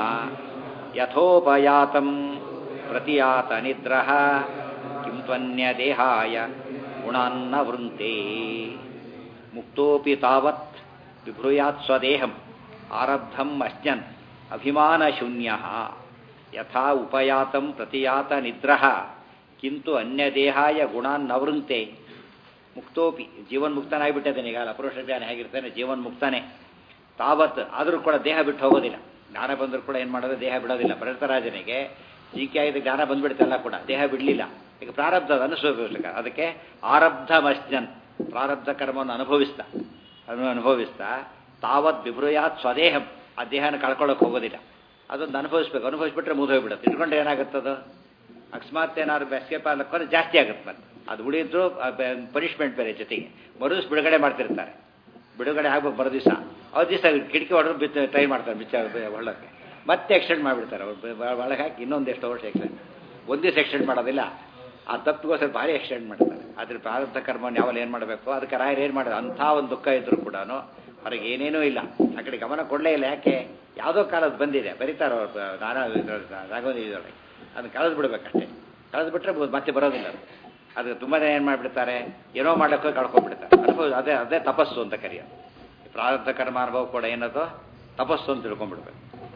ಯಥೋಪಯಾತಂ ಪ್ರತಿಯಾತ ನಿದ್ರಹ ಕಿಂ ತ್ವನ್ಯದೇಹಾಯ ಗುಣಾನ್ನ ವೃಂತೆ ಮುಕ್ತೋಪಿ ತಾವತ್ ವಿಭ್ರೂಯಾತ್ ಸ್ವದೇಹಂ ಆರಬ್ಧಂ ಅಶ್ಯನ್ ಅಭಿಮಾನ ಶೂನ್ಯ ಯಥಾ ಉಪಯಾತಂ ಪ್ರತಿಯಾತ ನಿದ್ರಹ ಕಿಂತು ಅನ್ಯದೇಹಾಯ ಗುಣಾನ್ನವೃಂತೆ ಮುಕ್ತೋಪಿ ಜೀವನ್ಮುಕ್ತನಾಗಿಬಿಟ್ಟಿದ್ದಾನೆ ಈಗ ಅಪುರುಷ ಜ್ಞಾನ ಹೇಗಿರ್ತಾನೆ ಜೀವನ್ಮುಕ್ತನೇ ತಾವತ್ ಆದರೂ ಕೂಡ ದೇಹ ಬಿಟ್ಟು ಹೋಗೋದಿಲ್ಲ ಜ್ಞಾನ ಬಂದರೂ ಕೂಡ ಏನು ಮಾಡೋದು ದೇಹ ಬಿಡೋದಿಲ್ಲ ಭರತರಾಜನಿಗೆ ಜೀಕೆ ಆಗಿದ್ದ ಜ್ಞಾನ ಬಂದ್ಬಿಡ್ತಲ್ಲ ಕೂಡ ದೇಹ ಬಿಡಲಿಲ್ಲ ಈಗ ಪ್ರಾರಬ್ಧ ಅನುಸರಿಸಲಿಲ್ಲ ಅದಕ್ಕೆ ಆರಬ್ಧ ಮಶ್ಜನ್ ಪ್ರಾರಬ್ಧ ಕರ್ಮವನ್ನು ಅನುಭವಿಸ್ತಾ ಅದನ್ನು ಅನುಭವಿಸ್ತಾ ತಾವತ್ ವಿಭ್ರಯಾತ್ ಸ್ವದೇಹಂ ಆ ದೇಹನ ಕಳ್ಕೊಳ್ಳೋಕೆ ಹೋಗೋದಿಲ್ಲ ಅದೊಂದು ಅನುಭವಿಸ್ಬೇಕು ಅನುಭವಿಸ್ಬಿಟ್ರೆ ಮುಗಿದೋಗ್ಬಿಡುತ್ತೆ ಇಟ್ಕೊಂಡ್ರೆ ಏನಾಗುತ್ತದು ಅಕಸ್ಮಾತ್ ಏನಾದ್ರು ಎಸ್ಕೇಪ್ ಆಗ್ಲಕ್ಕೆ ಜಾಸ್ತಿ ಆಗುತ್ತೆ ಮತ್ತೆ ಅದು ಉಳಿದ್ರು ಪನಿಷ್ಮೆಂಟ್ ಬೇರೆ ಜೊತೆಗೆ ಮರುದಿವ್ಸ ಬಿಡುಗಡೆ ಮಾಡ್ತಿರ್ತಾರೆ ಬಿಡುಗಡೆ ಆಗ್ಬೇಕು ಮರು ದಿವಸ ಅವ್ರ ದಿವಸ ಕಿಟಕಿ ಹೊಡೆದು ಬಿತ್ತು ಟ್ರೈ ಮಾಡ್ತಾರೆ ಬಿಚ್ಚ ಒಳ್ಳಕ್ಕೆ ಮತ್ತೆ ಎಕ್ಸ್ಟೆಂಡ್ ಮಾಡಿಬಿಡ್ತಾರೆ ಅವ್ರು ಒಳಗೆ ಹಾಕಿ ಇನ್ನೊಂದು ಎಷ್ಟು ವರ್ಷ ಎಕ್ಸ್ಟೆಂಡ್ ಒಂದು ದಿವಸ ಎಕ್ಸ್ಟೆಂಡ್ ಮಾಡೋದಿಲ್ಲ ಆ ತಪ್ಪಿಗೋಸ್ಕರ ಭಾರಿ ಎಕ್ಸ್ಟೆಂಡ್ ಮಾಡ್ತಾರೆ ಅದ್ರ ಪ್ರಾರಬ್ಧ ಕರ್ಮವನ್ನು ಯಾವಲ್ಲಿ ಏನು ಮಾಡಬೇಕು ಅದಕ್ಕೆ ರಾಯರು ಏನು ಮಾಡೋದು ಅಂಥ ಒಂದು ದುಃಖ ಇದ್ರು ಕೂಡ ಅವ್ರಿಗೆ ಏನೇನೂ ಇಲ್ಲ ಆ ಕಡೆ ಗಮನ ಕೊಡಲೇ ಇಲ್ಲ ಯಾಕೆ ಯಾವುದೋ ಕಾಲದ ಬಂದಿದೆ ಬರೀತಾರೆ ಅವ್ರು ನಾನಾ ರಾಘವೇಂದ್ರ ಇದರೊಳಗೆ ಅದನ್ನ ಕಳೆದು ಬಿಡ್ಬೇಕಷ್ಟೇ ಕಳೆದು ಬಿಟ್ರೆ ಮತ್ತೆ ಬರೋದಿಲ್ಲ ಅದು ಅದು ತುಂಬ ಜನ ಏನು ಮಾಡಿಬಿಡ್ತಾರೆ ಏನೋ ಮಾಡ್ಲಿಕ್ಕೆ ಕಳ್ಕೊಂಡ್ಬಿಡ್ತಾರೆ ಅನುಭವ ಅದೇ ಅದೇ ತಪಸ್ಸು ಅಂತ ಕರೆಯೋದು ಪ್ರಾರಬ್ಧ ಕರ್ಮ ಅನುಭವ ಕೂಡ ಏನದು ತಪಸ್ಸು ಅಂತ ತಿಳ್ಕೊಂಡ್ಬಿಡ್ಬೇಕು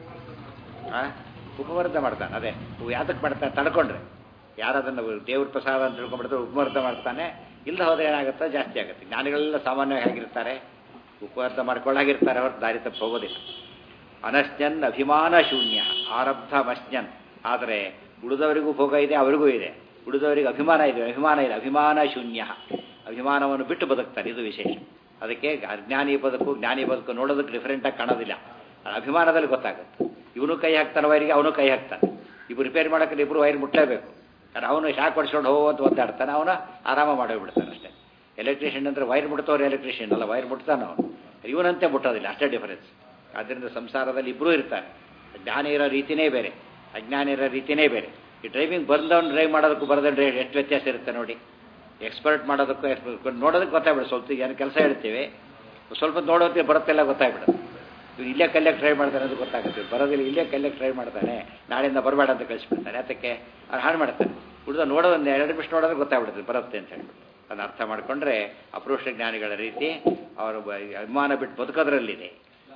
ಆ ಉಪವರ್ಧ ಮಾಡ್ತಾನೆ ಅದೇ ಯಾತಕ್ಕೆ ಮಾಡ್ತಾನೆ ತಡ್ಕೊಂಡ್ರೆ ಯಾರದನ್ನು ದೇವ್ರ ಪ್ರಸಾದ ಅಂತ ತಿಳ್ಕೊಂಡ್ಬಿಡ್ತಾರೆ ಉಪವರ್ಧ ಮಾಡ್ತಾನೆ ಇಲ್ಲ ಹೋದ್ರೆ ಏನಾಗುತ್ತೆ ಜಾಸ್ತಿ ಆಗುತ್ತೆ ಜ್ಞಾನಿಗಳೆಲ್ಲ ಸಾಮಾನ್ಯವಾಗಿ ಆಗಿರ್ತಾರೆ ಉಪವರ್ಧ ಮಾಡ್ಕೊಳ್ಳಾಗಿರ್ತಾರೆ ಅವ್ರ ದಾರಿ ತಪ್ಪು ಹೋಗೋದಿಲ್ಲ ಅನಶ್ಯನ್ ಅಭಿಮಾನ ಶೂನ್ಯ ಆರಬ್ಧ ಮಶ್ಯನ್ ಆದರೆ ಉಳಿದವರಿಗೂ ಭೋಗ ಇದೆ ಅವರಿಗೂ ಇದೆ ಉಳಿದವರಿಗೆ ಅಭಿಮಾನ ಇದೆ ಅಭಿಮಾನ ಇದೆ ಅಭಿಮಾನ ಶೂನ್ಯ ಅಭಿಮಾನವನ್ನು ಬಿಟ್ಟು ಬದುಕ್ತಾರೆ ಇದು ವಿಶೇಷ ಅದಕ್ಕೆ ಅಜ್ಞಾನಿ ಬದುಕು ಜ್ಞಾನಿ ಬದುಕು ನೋಡೋದಕ್ಕೆ ಡಿಫ್ರೆಂಟಾಗಿ ಕಾಣೋದಿಲ್ಲ ಅಭಿಮಾನದಲ್ಲಿ ಗೊತ್ತಾಗುತ್ತೆ ಇವನು ಕೈ ಹಾಕ್ತಾನೆ ವೈರಿಗೆ ಅವನು ಕೈ ಹಾಕ್ತಾನೆ ಇಬ್ಬರು ರಿಪೇರ್ ಮಾಡೋಕ್ಕೆ ಇಬ್ಬರು ವೈರ್ ಮುಟ್ಟಲೇಬೇಕು കാരണം ಅವನು ಶಾಕ್ ಹೊಡ್ಸ್ಕೊಂಡು ಹೋಗೋ ಅಂತ ಒದ್ದಾಡ್ತಾನೆ ಅವನು ಆರಾಮ ಮಾಡೋಗ್ಬಿಡ್ತಾನೆ ಅಷ್ಟೇ ಎಲೆಕ್ಟ್ರಿಷಿಯನ್ ಅಂದರೆ ವೈರ್ ಮುಟ್ತವ್ರು ಎಲೆಕ್ಟ್ರಿಷಿಯನ್ ಅಲ್ಲ ವೈರ್ ಮುಟ್ತಾನೆ ಅವನು ಇವನಂತೆ ಮುಟ್ಟೋದಿಲ್ಲ ಅಷ್ಟೇ ಡಿಫರೆನ್ಸ್ ಆದ್ದರಿಂದ ಸಂಸಾರದಲ್ಲಿ ಇಬ್ಬರೂ ಇರ್ತಾರೆ ಜ್ಞಾನ ಇರೋ ರೀತಿನೇ ಬೇರೆ ಅಜ್ಞಾನ ಇರೋ ರೀತಿನೇ ಬೇರೆ ಈ ಡ್ರೈವಿಂಗ್ ಬಂದವನು ಡ್ರೈವ್ ಮಾಡೋದಕ್ಕೂ ಬರದ ಡ್ರೈವ್ ಎಷ್ಟು ವ್ಯತ್ಯಾಸ ಇರುತ್ತೆ ನೋಡಿ ಎಕ್ಸ್ಪರ್ಟ್ ಮಾಡೋದಕ್ಕೂ expert- ನೋಡೋದಕ್ಕೆ ಗೊತ್ತಾಗ್ಬಿಡುತ್ತೆ ಸ್ವಲ್ಪ ಏನು ಕೆಲಸ ಹೇಳ್ತೀವಿ ಸ್ವಲ್ಪ ನೋಡೋದಕ್ಕೆ ಬರುತ್ತೆಲ್ಲ ಗೊತ್ತಾಗ್ಬಿಡುತ್ತೆ ಇವ್ರು ಇಲ್ಲೇ ಕಲ್ಯಾಕ್ ಟ್ರೈ ಮಾಡ್ತಾನೆ ಅಂತ ಗೊತ್ತಾಗುತ್ತೆ ಬರೋದಿಲ್ಲ ಇಲ್ಲೇ ಕಲ್ಯಾಕ್ ಟ್ರೈ ಮಾಡ್ತಾನೆ ನಾಳೆಯಿಂದ ಬರಬೇಡ ಅಂತ ಕಳಿಸ್ಬಿಡ್ತಾನೆ ಅದಕ್ಕೆ ಅವ್ರು ಹಾಳು ಮಾಡ್ತಾನೆ ಉಳಿದ ನೋಡೋದೊಂದು ಎರಡು ನಿಮಿಷ ನೋಡೋದಕ್ಕೆ ಗೊತ್ತಾಗ್ಬಿಡುತ್ತೆ ಬರುತ್ತೆ ಅಂತ ಹೇಳ್ಬಿಟ್ಟು ಅದನ್ನ ಅರ್ಥ ಮಾಡ್ಕೊಂಡ್ರೆ ಅಪರೋಕ್ಷ ಜ್ಞಾನಿಗಳ ರೀತಿ ಅವರು ಬ- ಅಭಿಮಾನ ಬಿಟ್ಟು ಬದುಕೋದ್ರಲ್ಲಿದೆ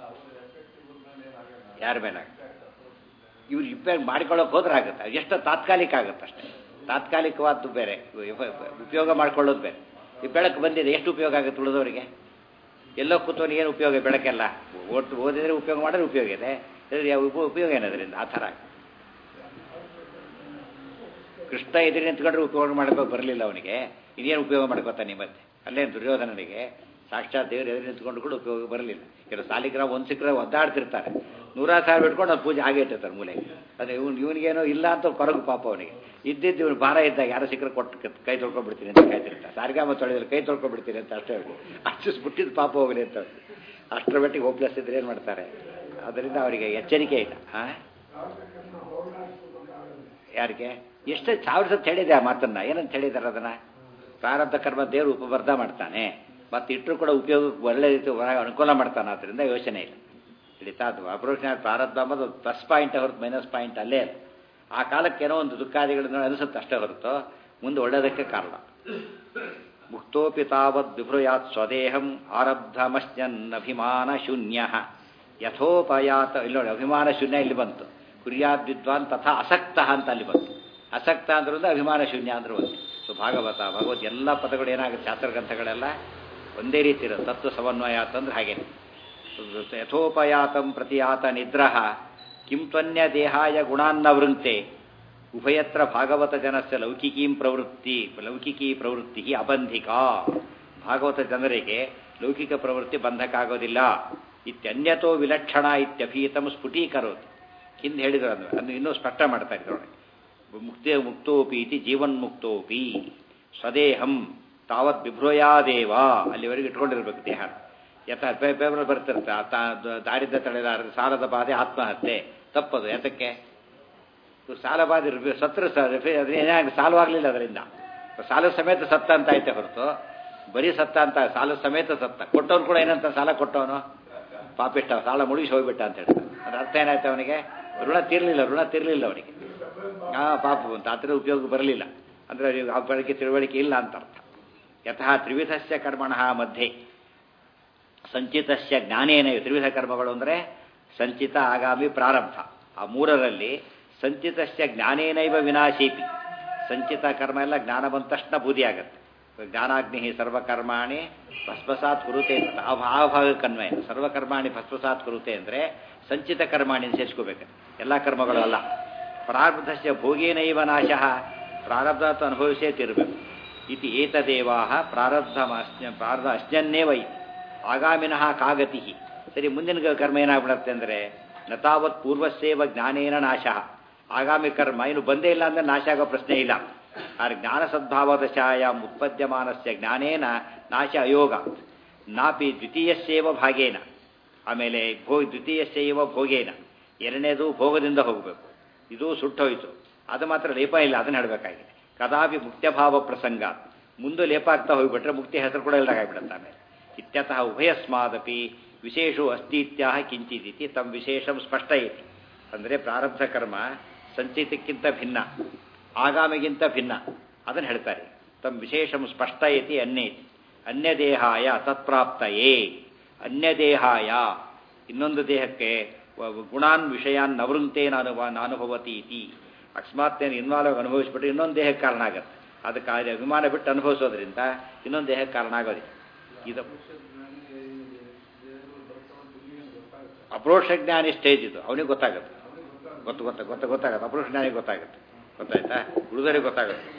ಯಾರ ಮೇಲೆ ಇವ್ರು ರಿಪೇರ್ ಮಾಡ್ಕೊಳ್ಳೋಕೆ ಹೋದ್ರೆ ಆಗುತ್ತೆ ಅದು ಎಷ್ಟು ತಾತ್ಕಾಲಿಕ ಆಗುತ್ತೆ ಅಷ್ಟೇ ತಾತ್ಕಾಲಿಕವಾದ್ದು ಬೇರೆ ಉಪ- ಉಪಯೋಗ ಮಾಡ್ಕೊಳ್ಳೋದು ಬೇರೆ ಈ ಬೆಳಕು ಬಂದಿದೆ ಎಷ್ಟು ಉಪಯೋಗ ಆಗುತ್ತೆ ಉಳಿದವರಿಗೆ ಎಲ್ಲೋ ಕೂತವನು ಏನು ಉಪಯೋಗ ಬೆಳಕೆಲ್ಲ ಒಟ್ಟು ಓದಿದ್ರೆ ಉಪಯೋಗ ಮಾಡಿದ್ರೆ ಉಪಯೋಗ ಇದೆ ಇದ್ರೆ ಯಾವ ಉಪ- ಉಪಯೋಗ ಏನದರಿಂದ ಆ ಥರ ಕೃಷ್ಣ ಎದುರು ನಿಂತ್ಕೊಂಡ್ರೆ ಉಪಯೋಗ ಮಾಡ್ಕೋ ಬರಲಿಲ್ಲ ಅವನಿಗೆ ಇನ್ನೇನು ಉಪಯೋಗ ಮಾಡ್ಕೋತಾನೆ ಮತ್ತೆ ಅಲ್ಲೇ ದುರ್ಯೋಧನನಿಗೆ ಸಾಕ್ಷಾತ್ ದೇವರು ಎದುರು ನಿಂತ್ಕೊಂಡು ಕೂಡ ಉಪಯೋಗ ಬರಲಿಲ್ಲ ಕೆಲವು ಸಾಲಿಗ್ರಾಮ ಒಂದು ಸಿಕ್ಕರೆ ಒದ್ದಾಡ್ತಿರ್ತಾರೆ ನೂರಾರು ಸಾವಿರ ಬಿಟ್ಕೊಂಡು ಅದು ಪೂಜೆ ಹಾಗೆ ಇಟ್ಟಿರ್ತಾರೆ ಮೂಲೆ ಅದೇ ಇವ್ನು ಇವನಿಗೇನೋ ಇಲ್ಲ ಅಂತ ಕೊರಗು ಪಾಪ ಅವನಿಗೆ ಇದ್ದಿದ್ದು ಇವ್ನು ಭಾರ ಇದ್ದಾಗ ಯಾರು ಸಿಕ್ಕರೆ ಕೊಟ್ಟು ಕ- ಕೈ ತೊಳ್ಕೊಂಡ್ಬಿಡ್ತೀನಿ ಅಂತ ಕಾಯ್ತಿರ್ತಾರೆ ಸಾರಿಗಾಮ ತೊಳೆದ್ರೆ ಕೈ ತೊಳ್ಕೊಂಡ್ಬಿಡ್ತೀನಿ ಅಂತ ಅಷ್ಟೇ ಹೇಳಿ ಅಷ್ಟು ಬಿಟ್ಟಿದ್ದು ಪಾಪ ಹೋಗಲಿ ಅಂತ ಅವ್ರು. ಅಷ್ಟರ ಮಟ್ಟಿಗೆ ಹೋಪ್ಲೆಸ್ ಇದ್ರೆ ಏನು ಮಾಡ್ತಾರೆ ಅದರಿಂದ ಅವರಿಗೆ ಎಚ್ಚರಿಕೆ ಇಲ್ಲ ಹಾಂ ಯಾರಿಗೆ ಎಷ್ಟು ಸಾವಿರ ಸತ್ತು ಹೇಳಿದೆ ಆ ಮಾತನ್ನ ಏನಂತ ಹೇಳಿದಾರೆ ಅದನ್ನ ಪ್ರಾರಬ್ಧ ಕರ್ಮ ದೇವರು ಉಪಬರ್ಧ ಮಾಡ್ತಾನೆ ಮತ್ತೆ ಇಟ್ಟರು ಕೂಡ ಉಪಯೋಗಕ್ಕೆ ಒಳ್ಳೆ ರೀತಿ ಹೊರ- ಅನುಕೂಲ ಮಾಡ್ತಾನೆ ಆದ್ದರಿಂದ ಯೋಚನೆ ಇಲ್ಲ ಹಿಡಿತಾ ಅದು ಅಪ್ರೋಚ್ ಪ್ರಾರಬ್ಧ ಅಂಬೋದು ಪ್ಲಸ್ ಪಾಯಿಂಟ್ ಹೊರತು ಮೈನಸ್ ಪಾಯಿಂಟ್ ಅಲ್ಲೇ ಅದು ಆ ಕಾಲಕ್ಕೆ ಏನೋ ಒಂದು ದುಃಖಾದಿಗಳನ್ನು ಅನಿಸುತ್ತೆ ಅಷ್ಟೇ ಹೊರತು ಮುಂದೆ ಒಳ್ಳೆಯದಕ್ಕೆ ಕಾರಣ ಮುಕ್ತೋಪಿ ತಾವದ್ ವಿಭೃಯಾತ್ ಸ್ವದೇಹಂ ಆರಬ್ಧಮಶ್ಯನ್ ಅಭಿಮಾನ ಶೂನ್ಯ ಯಥೋಪಯಾತ ಇಲ್ಲಿ ನೋಡಿ ಅಭಿಮಾನ ಶೂನ್ಯ ಇಲ್ಲಿ ಬಂತು ಕುರ್ಯಾದ್ ವಿದ್ವಾನ್ ತಥಾ ಅಸಕ್ತ ಅಂತ ಅಲ್ಲಿ ಬಂತು ಅಸಕ್ತ ಅಂದ್ರಿಂದ ಅಭಿಮಾನ ಶೂನ್ಯ ಅಂದ್ರೆ ಒಂದು ಸೊ ಭಾಗವತ ಭಗವದ್ ಎಲ್ಲ ಪದಗಳು ಏನಾಗುತ್ತೆ ಶಾಸ್ತ್ರ ಗ್ರಂಥಗಳೆಲ್ಲ ಒಂದೇ ರೀತಿ ಇರೋದು ತತ್ವ ಸಮನ್ವಯಾತ್ ಅಂದ್ರೆ ಹಾಗೇನೆ ಯಥೋಪಯಾತಂ ಪ್ರತಿಯಾತ ನಿದ್ರಹ ಕಿಂ ತ್ವನ್ಯ ದೇಹಾಯ ಗುಣಾನ್ನ ವೃಂಕ್ತೆ ಉಭಯತ್ರ ಭಾಗವತ ಜನಸ್ಯ ಲೌಕಿಕೀಂ ಪ್ರವೃತ್ತಿ ಲೌಕಿಕೀ ಪ್ರವೃತ್ತಿ ಅಬಂಧಿಕಾ ಭಾಗವತ ಜನರಿಗೆ ಲೌಕಿಕ ಪ್ರವೃತ್ತಿ ಬಂಧಕ ಆಗೋದಿಲ್ಲ ಇತ್ಯನ್ಯತೋ ವಿಲಕ್ಷಣ ಇತ್ಯಭೀತಂ ಸ್ಫುಟೀಕರೋತಿ ಹಿಂದೆ ಹೇಳಿದ್ರು ಅಂದ್ರೆ ಅದನ್ನು ಇನ್ನೂ ಸ್ಪಷ್ಟ ಮಾಡ್ತಾ ಇದ್ದೊಳಗೆ ಮುಕ್ತೇ ಮುಕ್ತೋಪಿ ಇತಿ ಜೀವನ್ಮುಕ್ತೋಪಿ ಸ್ವದೇಹಂ ತಾವತ್ ಬಿಭ್ರೋಯಾದೇವ ಅಲ್ಲಿವರೆಗೆ ಇಟ್ಕೊಂಡಿರ್ಬೇಕು ದೇಹ ಯಥ ಪೇಪರ್ ಬರ್ತಿರುತ್ತೆ ಆ ತಾ- ದಾರಿದ್ರ್ಯ ತಡೆದ ಸಾಲದ ಬಾಧೆ ಆತ್ಮಹತ್ಯೆ ತಪ್ಪದು ಯಾತಕ್ಕೆ ಸಾಲ ಬಾಧೆ ಸತ್ರ ಅದೇನಾಗ ಸಾಲವಾಗಲಿಲ್ಲ ಅದರಿಂದ ಸಾಲ ಸಮೇತ ಸತ್ತ ಅಂತ ಐತೆ ಹೊರತು ಬರೀ ಸತ್ತ ಅಂತ ಸಾಲ ಸಮೇತ ಸತ್ತ ಕೊಟ್ಟವನು ಕೂಡ ಏನಂತ ಸಾಲ ಕೊಟ್ಟವನು ಪಾಪಿಷ್ಟ ಸಾಲ ಮುಳುಗಿಸಿ ಹೋಗ್ಬಿಟ್ಟ ಅಂತ ಹೇಳ್ತಾನೆ ಅದ್ರ ಅರ್ಥ ಏನಾಯ್ತು ಅವನಿಗೆ ಋಣ ತೀರ್ಲಿಲ್ಲ ಋಣ ತೀರ್ಲಿಲ್ಲ ಅವನಿಗೆ ಆ ಪಾಪ ಅಂತ ಆ ಥರ ಉಪಯೋಗ ಬರಲಿಲ್ಲ ಅಂದರೆ ಅವ್ರಿಗೆ ಆ ಬೆಳಗ್ಗೆ ತಿಳುವಳಿಕೆ ಇಲ್ಲ ಅಂತ ಅರ್ಥ ಯತಃ ತ್ರಿವಿಧಸ್ಯ ಕರ್ಮಣ ಮಧ್ಯೆ ಸಂಚಿತಸ್ಯ ಜ್ಞಾನೇನ ತ್ರಿವಿಧ ಕರ್ಮಗಳು ಅಂದರೆ ಸಂಚಿತ ಆಗಾಮಿ ಪ್ರಾರಬ್ಧ ಆ ಮೂರರಲ್ಲಿ ಸಂಚಿತಸ್ಯ ಜ್ಞಾನೇನೈವ ವಿನಾಶೀಪಿ ಸಂಚಿತ ಕರ್ಮ ಎಲ್ಲ ಜ್ಞಾನ ಬಂದ ತಕ್ಷಣ ಬೂದಿ ಆಗತ್ತೆ ಜ್ಞಾನಾಗ್ನಿ ಸರ್ವಕರ್ಮಾಣಿ ಭಸ್ಮಸಾತ್ ಕುರುತೆ ಅಂತ ಆ ಭಾ- ಆ ಭಾಗಕ್ಕೆ ಅನ್ವಯ ಸರ್ವಕರ್ಮಾಣಿ ಭಸ್ಮಸಾತ್ ಕುರುತೆ ಅಂದರೆ ಸಂಚಿತ ಕರ್ಮಾಣಿ ಸೇರಿಸ್ಕೋಬೇಕು ಎಲ್ಲ ಕರ್ಮಗಳು ಅಲ್ಲ ಪ್ರಾರಬ್ಧಸ್ಯ ಭೋಗೇನೈವ ನಾಶಃ ಪ್ರಾರಬ್ಧ ಅನುಭವಿಸೇ ತೀರಬೇಕು ಇತಿ ಏತದೇವಾ ಪ್ರಾರಬ್ಧ ಪ್ರಾರಬ್ಧ ಅಶ್ಜನ್ನೇವ ಇತಿ ಆಗಾಮಿನಃ ಕಾಗತಿ ಸರಿ ಮುಂದಿನ ಕರ್ಮ ಏನಾಗ್ಬಿಡತ್ತೆ ಅಂದರೆ ನತಾವತ್ ಪೂರ್ವಸೇವ ಜ್ಞಾನೇನ ನಾಶ ಆಗಾಮಿ ಕರ್ಮ ಇನ್ನು ಬಂದೇ ಇಲ್ಲ ಅಂದರೆ ನಾಶ ಆಗೋ ಪ್ರಶ್ನೆ ಇಲ್ಲ ಆದರೆ ಜ್ಞಾನ ಸದ್ಭಾವದ ಛಾಯ ಉತ್ಪದ್ಯಮಾನಸ್ಯ ಜ್ಞಾನೇನ ನಾಶ ಅಯೋಗ ನಾಪಿ ದ್ವಿತೀಯಸ್ಯೇವ ಭಾಗೇನ ಆಮೇಲೆ ಭೋ ದ್ವಿತೀಯಸ್ಯೈವ ಭೋಗೇನ ಎರಡನೇದು ಭೋಗದಿಂದ ಹೋಗಬೇಕು ಇದು ಸುಟ್ಟೋಯ್ತು ಅದು ಮಾತ್ರ ಲೇಪ ಇಲ್ಲ ಅದನ್ನ ಹೇಳಬೇಕಾಗಿದೆ ಕದಾಪಿ ಮುಕ್ತಭಾವ ಪ್ರಸಂಗ ಮುಂದೆ ಲೇಪ ಆಗ್ತಾ ಹೋಗ್ಬಿಟ್ರೆ ಮುಕ್ತಿ ಹೆಸರು ಕೂಡ ಇಲ್ದಾಗ ಆಗ್ಬಿಡುತ್ತೆ ಆಮೇಲೆ ಇತ್ಯತಃ ಉಭಯಸ್ಮಾದಪಿ ವಿಶೇಷೋ ಅಸ್ತಿತ್ಯಾಹ ಕಿಂಚಿದಿತಿ ತಮ್ಮ ವಿಶೇಷಂ ಸ್ಪಷ್ಟ ಐತಿ ಅಂದರೆ ಪ್ರಾರಬ್ಧ ಕರ್ಮ ಸಂಚಿತಕ್ಕಿಂತ ಭಿನ್ನ ಆಗಾಮಿಗಿಂತ ಭಿನ್ನ ಅದನ್ನು ಹೇಳ್ತಾರೆ ತಮ್ಮ ವಿಶೇಷಂ ಸ್ಪಷ್ಟ ಐತಿ ಅನ್ಯೇತಿ ಅನ್ಯದೇಹಾಯ ತತ್ಪ್ರಾಪ್ತಯೇ ಅನ್ಯದೇಹಾಯ ಇನ್ನೊಂದು ದೇಹಕ್ಕೆ ಗುಣಾನ್ ವಿಷಯಾನ್ ನವೃಂತೇನ ಅನುಭವ ಅನುಭವತಿ ಇತಿ ಅಕಸ್ಮಾತ್ ಏನು ಇನ್ವಾಲ್ವ್ ಅನುಭವಿಸ್ಬಿಟ್ರೆ ಇನ್ನೊಂದು ದೇಹಕ್ಕೆ ಕಾರಣ ಆಗುತ್ತೆ ಅದಕ್ಕೆ ಆ ಅಭಿಮಾನ ಬಿಟ್ಟು ಅನುಭವಿಸೋದ್ರಿಂದ ಇನ್ನೊಂದು ದೇಹಕ್ಕೆ ಕಾರಣ ಆಗೋದಿಲ್ಲ ಇದು ಅಪ್ರೋಕ್ಷ ಜ್ಞಾನಿ ಸ್ಟೇಜ್ ಇದು ಅವನಿಗೆ ಗೊತ್ತಾಗುತ್ತೆ ಗೊತ್ತು ಗೊತ್ತ ಗೊತ್ತ ಗೊತ್ತಾಗುತ್ತೆ ಅಪ್ರೋಕ್ಷ ಜ್ಞಾನಿಗೆ ಗೊತ್ತಾಗುತ್ತೆ ಗೊತ್ತಾಯ್ತಾ ಉಳಿದವರಿಗೆ ಗೊತ್ತಾಗುತ್ತೆ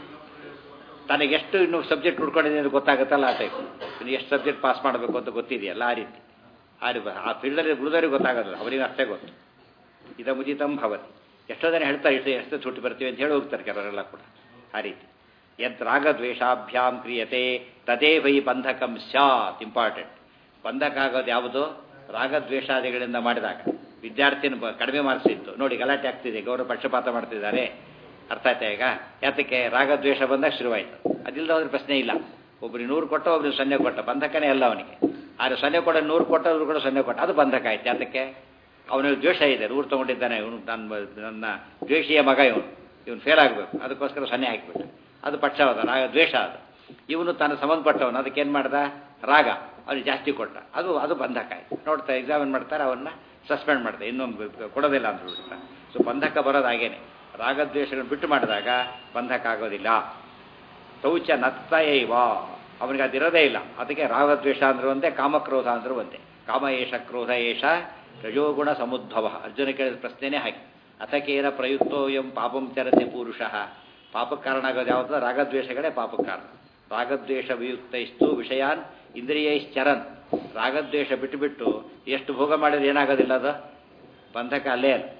ತನಗೆ ಎಷ್ಟು ಇನ್ನು ಸಬ್ಜೆಕ್ಟ್ ಹುಡ್ಕೊಂಡಿದ್ದೀನಿ ಅಂತ ಗೊತ್ತಾಗುತ್ತಲ್ಲ ಆ ಟೈಪ್ ಇನ್ನು ಎಷ್ಟು ಸಬ್ಜೆಕ್ಟ್ ಪಾಸ್ ಮಾಡಬೇಕು ಅಂತ ಗೊತ್ತಿದೆಯಲ್ಲ ಆ ರೀತಿ ಆ ರೀತಿ ಆ ಫೀಲ್ಡಲ್ಲಿ ಉಳಿದವರಿಗೆ ಗೊತ್ತಾಗೋದಿಲ್ಲ ಅವರಿಗೆ ಅಷ್ಟೇ ಗೊತ್ತು ಇದ ಮುಜಿತಂ ಭವತಿ ಎಷ್ಟೋ ಜನ ಹೇಳ್ತಾರೆ ಇಷ್ಟು ಎಷ್ಟು ಸುಟ್ಟು ಬರ್ತೀವಿ ಅಂತ ಹೇಳಿ ಹೋಗ್ತಾರೆ ಕೆಲವರೆಲ್ಲ ಕೂಡ ಆ ರೀತಿ ಯತ್ ರಾಗದ್ವೇಷಾಭ್ಯಾಂ ಕ್ರಿಯತೆ ತದೇ ವೈ ಬಂಧಕಂ ಸ್ಯಾತ್ ಇಂಪಾರ್ಟೆಂಟ್ ಬಂಧಕ ಆಗೋದು ಯಾವುದು ರಾಗದ್ವೇಷಾದಿಗಳಿಂದ ಮಾಡಿದಾಗ ವಿದ್ಯಾರ್ಥಿನ ಬ- ಕಡಿಮೆ ಮಾರ್ಕ್ಸ್ ಇತ್ತು ನೋಡಿ ಗಲಾಟೆ ಆಗ್ತಿದೆ ಗೌರವ ಪಕ್ಷಪಾತ ಮಾಡ್ತಿದ್ದಾರೆ ಅರ್ಥ ಆಯ್ತಾ ಈಗ ಯಾತಕ್ಕೆ ರಾಗದ್ವೇಷ ಬಂದಾಗ ಶುರುವಾಯಿತು ಅದಿಲ್ಲದ ಹೋದ್ರೆ ಪ್ರಶ್ನೆ ಇಲ್ಲ ಒಬ್ರಿಗೆ ನೂರು ಕೊಟ್ಟ ಒಬ್ರಿಗೆ ಸೊನ್ನೆ ಕೊಟ್ಟ ಬಂಧಕನೇ ಅಲ್ಲ ಅವನಿಗೆ ಆದರೆ ಸೊನ್ನೆ ಕೊಡ ನೂರು ಕೊಟ್ಟವ್ರು ಕೂಡ ಸೊನ್ನೆ ಕೊಟ್ಟ ಅದು ಬಂಧಕ ಆಯ್ತು ಯಾತಕ್ಕೆ ಅವನಿಗೆ ದ್ವೇಷ ಇದೆ ನೂರು ತೊಗೊಂಡಿದ್ದಾನೆ ಇವನು ನನ್ನ ನನ್ನ ದ್ವೇಷಿಯ ಮಗ ಇವನು ಇವನು ಫೇಲ್ ಆಗಬೇಕು ಅದಕ್ಕೋಸ್ಕರ ಸೊನ್ನೆ ಹಾಕಿಬಿಟ್ಟು ಅದು ಪಕ್ಷವಾದ ರಾಗ ದ್ವೇಷ ಅದು ಇವನು ತನ್ನ ಸಂಬಂಧಪಟ್ಟವನು ಅದಕ್ಕೇನು ಮಾಡ್ದ ರಾಗ ಅವ್ನಿಗೆ ಜಾಸ್ತಿ ಕೊಟ್ಟ ಅದು ಅದು ಬಂಧಕ ಆಯ್ತು ನೋಡ್ತಾ ಎಕ್ಸಾಮಿನ್ ಮಾಡ್ತಾರೆ ಅವನ್ನ ಸಸ್ಪೆಂಡ್ ಮಾಡ್ತಾರೆ ಇನ್ನೊಂದು ಕೊಡೋದಿಲ್ಲ ಅಂತ ಹೇಳ್ಬಿಡ್ತಾರೆ ಸೊ ಬಂಧಕ ಬರೋದು ಹಾಗೇನೆ ರಾಗದ್ವೇಷಗಳನ್ನು ಬಿಟ್ಟು ಮಾಡಿದಾಗ ಬಂಧಕ ಆಗೋದಿಲ್ಲ ಶೌಚ ನತ್ತಯೈವ ಅವನಿಗೆ ಅದಿರೋದೇ ಇಲ್ಲ ಅದಕ್ಕೆ ರಾಗದ್ವೇಷ ಅಂದ್ರೂ ಒಂದೇ ಕಾಮಕ್ರೋಧ ಅಂದ್ರೂ ಒಂದೇ ಕಾಮ ಏಷ ಕ್ರೋಧ ಏಷ ರಜೋಗುಣ ಸಮುದ್ಭವ ಅರ್ಜುನ ಕೇಳಿದ ಪ್ರಶ್ನೆನೇ ಹಾಗೆ ಅಥಕೇನ ಪ್ರಯುಕ್ತೋ ಎಂ ಪಾಪಂ ಚರತೆ ಪುರುಷ ಪಾಪಕ್ಕೆ ಕಾರಣ ಆಗೋದು ಯಾವುದು ರಾಗದ್ವೇಷಗಳೇ ಪಾಪಕ್ಕೆ ಕಾರಣ ರಾಗದ್ವೇಷ ವಿಯುಕ್ತೈಸ್ತು ವಿಷಯಾನ್ ಇಂದ್ರಿಯೈಶ್ಚರನ್ ರಾಗದ್ವೇಷ ಬಿಟ್ಟು ಬಿಟ್ಟು ಎಷ್ಟು ಭೋಗ ಮಾಡಿದ್ರೆ ಏನಾಗೋದಿಲ್ಲ ಅದು ಬಂಧಕ ಅಲ್ಲೇ ಅಲ್ಲ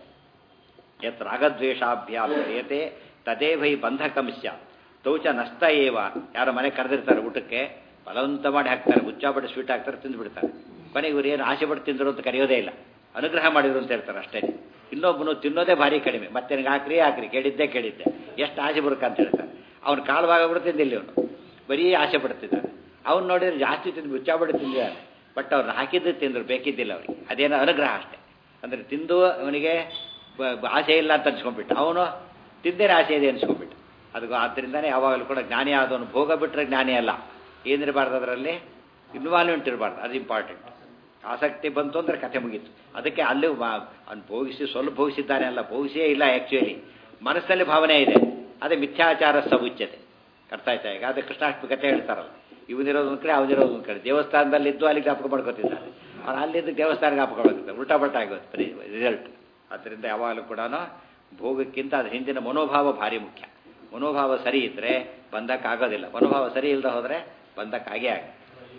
ಯತ್ ರಾಗದ್ವೇಷಾಭ್ಯಾಂ ಕ್ರಿಯತೆ ತದೇವೈ ಬಂಧಕಂ ಸ್ಯಾತ್ ತೌಚ ನಷ್ಟ ಏವ ಯಾರೋ ಮನೆ ಕರೆದಿರ್ತಾರೆ ಊಟಕ್ಕೆ ಬಲವಂತ ಮಾಡಿ ಹಾಕ್ತಾರೆ ಮುಚ್ಚಾಪಟ್ಟು ಸ್ವೀಟ್ ಹಾಕ್ತಾರೆ ತಿಂದುಬಿಡ್ತಾರೆ ಕೊನೆಗೆ ಇವ್ರು ಏನು ಆಸೆ ಪಟ್ಟು ತಿಂದರು ಅಂತ ಕರೆಯೋದೇ ಇಲ್ಲ ಅನುಗ್ರಹ ಮಾಡಿದ್ರು ಅಂತ ಹೇಳ್ತಾರೆ ಅಷ್ಟೇ ಇನ್ನೊಬ್ಬನು ತಿನ್ನೋದೇ ಭಾರಿ ಕಡಿಮೆ ಮತ್ತೆ ನನಗೆ ಹಾಕ್ರಿ ಹಾಕ್ರಿ ಕೇಳಿದ್ದೆ ಕೇಳಿದ್ದೆ ಎಷ್ಟು ಆಸೆ ಬರುಕ ಅಂತ ಹೇಳ್ತಾರೆ ಅವ್ನು ಕಾಲು ಭಾಗ ಕೂಡ ತಿಂದಿಲ್ಲ ಇವನು ಬರೀ ಆಸೆ ಪಡ್ತಿದ್ದಾನೆ ಅವ್ನು ನೋಡಿದ್ರೆ ಜಾಸ್ತಿ ತಿಂದು ಮುಚ್ಚಾಪಟ್ಟು ತಿಂದಿದ್ದಾನೆ ಬಟ್ ಅವ್ರನ್ನ ಹಾಕಿದ್ದು ತಿಂದ್ರು ಬೇಕಿದ್ದಿಲ್ಲ ಅವರಿಗೆ ಅದೇನೋ ಅನುಗ್ರಹ ಅಷ್ಟೇ ಅಂದರೆ ತಿಂದು ಅವನಿಗೆ ಬ- ಬ- ಆಸೆ ಇಲ್ಲ ಅಂತ ಅನ್ಸ್ಕೊಂಡ್ಬಿಟ್ಟು ಅವನು ತಿಂದೇನೆ ಆಸೆ ಇದೆ ಅನ್ಸ್ಕೊಂಡ್ಬಿಟ್ಟು ಅದು ಆದ್ದರಿಂದನೇ ಯಾವಾಗಲೂ ಕೂಡ ಜ್ಞಾನಿ ಆದವನು ಭೋಗ ಬಿಟ್ಟರೆ ಜ್ಞಾನಿ ಅಲ್ಲ ಏನಿರಬಾರ್ದು ಅದರಲ್ಲಿ ಇನ್ವಾಲ್ವ್ಮೆಂಟ್ ಇರಬಾರ್ದು ಅದು ಇಂಪಾರ್ಟೆಂಟ್ ಆಸಕ್ತಿ ಬಂತು ಅಂದ್ರೆ ಕಥೆ ಮುಗೀತು ಅದಕ್ಕೆ ಅಲ್ಲಿ ಅವ್ನು ಭೋಗಿಸಿ ಸ್ವಲ್ಪ ಭೋಗಿಸಿದ್ದಾನೆ ಅಲ್ಲ ಭೋಗಿಸೇ ಇಲ್ಲ ಆ್ಯಕ್ಚುಲಿ ಮನಸ್ಸಲ್ಲಿ ಭಾವನೆ ಇದೆ ಅದೇ ಮಿಥ್ಯಾಚಾರ ಸಬುಚ್ಯತೆ ಅರ್ಥ ಆಯ್ತಾ ಈಗ ಅದೇ ಕೃಷ್ಣಾಷ್ಟಮಿ ಕಥೆ ಹೇಳ್ತಾರಲ್ಲ ಇವನಿರೋದು ಒಂದು ಕಡೆ ಅವನಿರೋದು ಒಂದು ಕಡೆ ದೇವಸ್ಥಾನದಲ್ಲಿದ್ದು ಅಲ್ಲಿ ಜ್ಞಾಪಕ ಮಾಡ್ಕೊತಿದ್ದಾನೆ ಅವ್ನು ಅಲ್ಲಿದ್ದು ದೇವಸ್ಥಾನ ಜ್ಞಾಪಕ ಮಾಡ್ಕೊತಾರೆ ಉಲ್ಟಾ ಪಲ್ಟಾ ಆಗೋದು ರಿಸಲ್ಟ್ ಆದ್ದರಿಂದ ಯಾವಾಗಲೂ ಕೂಡ ಭೋಗಕ್ಕಿಂತ ಅದ್ರ ಹಿಂದಿನ ಮನೋಭಾವ ಭಾರಿ ಮುಖ್ಯ ಮನೋಭಾವ ಸರಿ ಇದ್ದರೆ ಬಂಧಕ್ಕಾಗೋದಿಲ್ಲ ಮನೋಭಾವ ಸರಿ ಇಲ್ಲದೆ ಹೋದರೆ ಬಂಧಕ್ಕಾಗೇ ಆಗ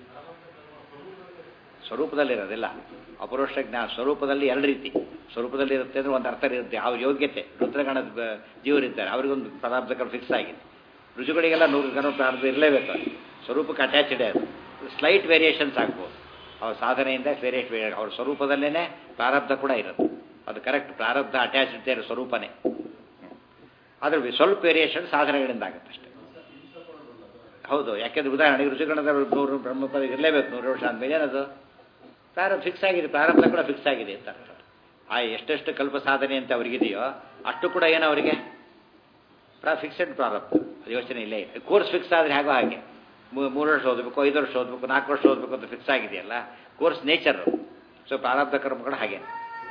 ಸ್ವರೂಪದಲ್ಲಿರೋದಿಲ್ಲ ಅಪರೋಕ್ಷ ಜ್ಞಾನ ಸ್ವರೂಪದಲ್ಲಿ ಎರಡು ರೀತಿ ಸ್ವರೂಪದಲ್ಲಿ ಇರುತ್ತೆ ಅಂದ್ರೆ ಒಂದು ಅರ್ಥ ಇರುತ್ತೆ ಯಾವ ಯೋಗ್ಯತೆ ರುದ್ರಗಣದ ಬ- ಜೀವರಿದ್ದಾರೆ ಅವರಿಗೊಂದು ಪದಾರ್ಥಗಳು ಫಿಕ್ಸ್ ಆಗಿದೆ ರುಜುಗಳಿಗೆಲ್ಲ ನೂರು ಗಣ ಪದಾರ್ಥ ಇರಲೇಬೇಕು ಅದು ಸ್ವರೂಪಕ್ಕೆ ಅಟ್ಯಾಚ್ಡ್ ಅದು ಸ್ಲೈಟ್ ವೇರಿಯೇಷನ್ಸ್ ಆಗ್ಬೋದು ಅವ್ರ ಸಾಧನೆಯಿಂದ ವೇರಿಯೇಟ್ ಅವ್ರ ಸ್ವರೂಪದಲ್ಲೇ ಪ್ರಾರಬ್ಧ ಕೂಡ ಇರುತ್ತೆ ಅದು ಕರೆಕ್ಟ್ ಪ್ರಾರಬ್ಧ ಅಟ್ಯಾಚ್ಡ್ ಇರೋ ಸ್ವರೂಪನೇ ಅದ್ರ ವಿ- ಸ್ವಲ್ಪ ವೇರಿಯೇಷನ್ ಸಾಧನೆಗಳಿಂದ ಆಗುತ್ತೆ ಅಷ್ಟೇ ಹೌದು ಯಾಕೆಂದ್ರೆ ಉದಾಹರಣೆಗೆ ರುಚಿಗಣದ ನೂರು ಬ್ರಹ್ಮಪದ ಇರಲೇಬೇಕು ನೂರು ವರ್ಷ ಆದ್ಮೇಲೆ ಏನದು ಪ್ರಾರಂಭ ಫಿಕ್ಸ್ ಆಗಿದೆ ಪ್ರಾರಂಭ ಕೂಡ ಫಿಕ್ಸ್ ಆಗಿದೆ ಅಂತ ಅರ್ಥ ಆ ಎಷ್ಟೆಷ್ಟು ಕಲ್ಪ ಸಾಧನೆ ಅಂತ ಅವರಿಗಿದೆಯೋ ಅಷ್ಟು ಕೂಡ ಏನೋ ಅವರಿಗೆ ಪ್ರಾ ಫಿಕ್ಸೆಡ್ ಪ್ರಾರಂಭ ಅದು ಯೋಚನೆ ಇಲ್ಲೇ ಇಲ್ಲ ಕೋರ್ಸ್ ಫಿಕ್ಸ್ ಆದರೆ ಹೇಗೋ ಹಾಗೆ ಮೂ- ಮೂರು ವರ್ಷ ಓದಬೇಕು ಐದು ವರ್ಷ ಓದಬೇಕು ನಾಲ್ಕು ವರ್ಷ ಓದಬೇಕು ಅಂತ ಫಿಕ್ಸ್ ಆಗಿದೆಯಲ್ಲ ಕೋರ್ಸ್ ನೇಚರ್ ಸೊ ಪ್ರಾರಬ್ಧ ಕರ್ಮ ಕೂಡ ಹಾಗೆ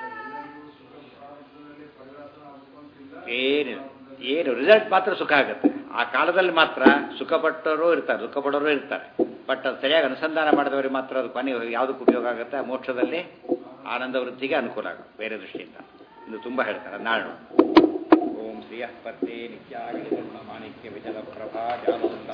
ಏನಿಲ್ಲ ಏನು ರಿಸಲ್ಟ್ ಮಾತ್ರ ಸುಖ ಆಗುತ್ತೆ ಆ ಕಾಲದಲ್ಲಿ ಮಾತ್ರ ಸುಖ ಪಟ್ಟವರು ಇರ್ತಾರೆ ದುಃಖ ಪಡೋರು ಇರ್ತಾರೆ ಬಟ್ ಅದು ಸರಿಯಾಗಿ ಅನುಸಂಧಾನ ಮಾಡಿದವರಿಗೆ ಮಾತ್ರ ಅದು ಕೊನೆ ಯಾವುದಕ್ಕೆ ಉಪಯೋಗ ಆಗುತ್ತೆ ಆ ಮೋಕ್ಷದಲ್ಲಿ ಆನಂದ ವೃದ್ಧಿಗೆ ಅನುಕೂಲ ಆಗುತ್ತೆ ಬೇರೆ ದೃಷ್ಟಿಯಿಂದ ಇದು ತುಂಬ ಹೇಳ್ತಾರೆ ನಾಳು ಓಂ ಶ್ರೀಯ ಸ್ಪರ್ಧೆ ನಿತ್ಯಾಗಿ ಮಾಣಿಕ್ಯ ವಿಜಲ ಪ್ರಭಾ ಜಾಲಂದ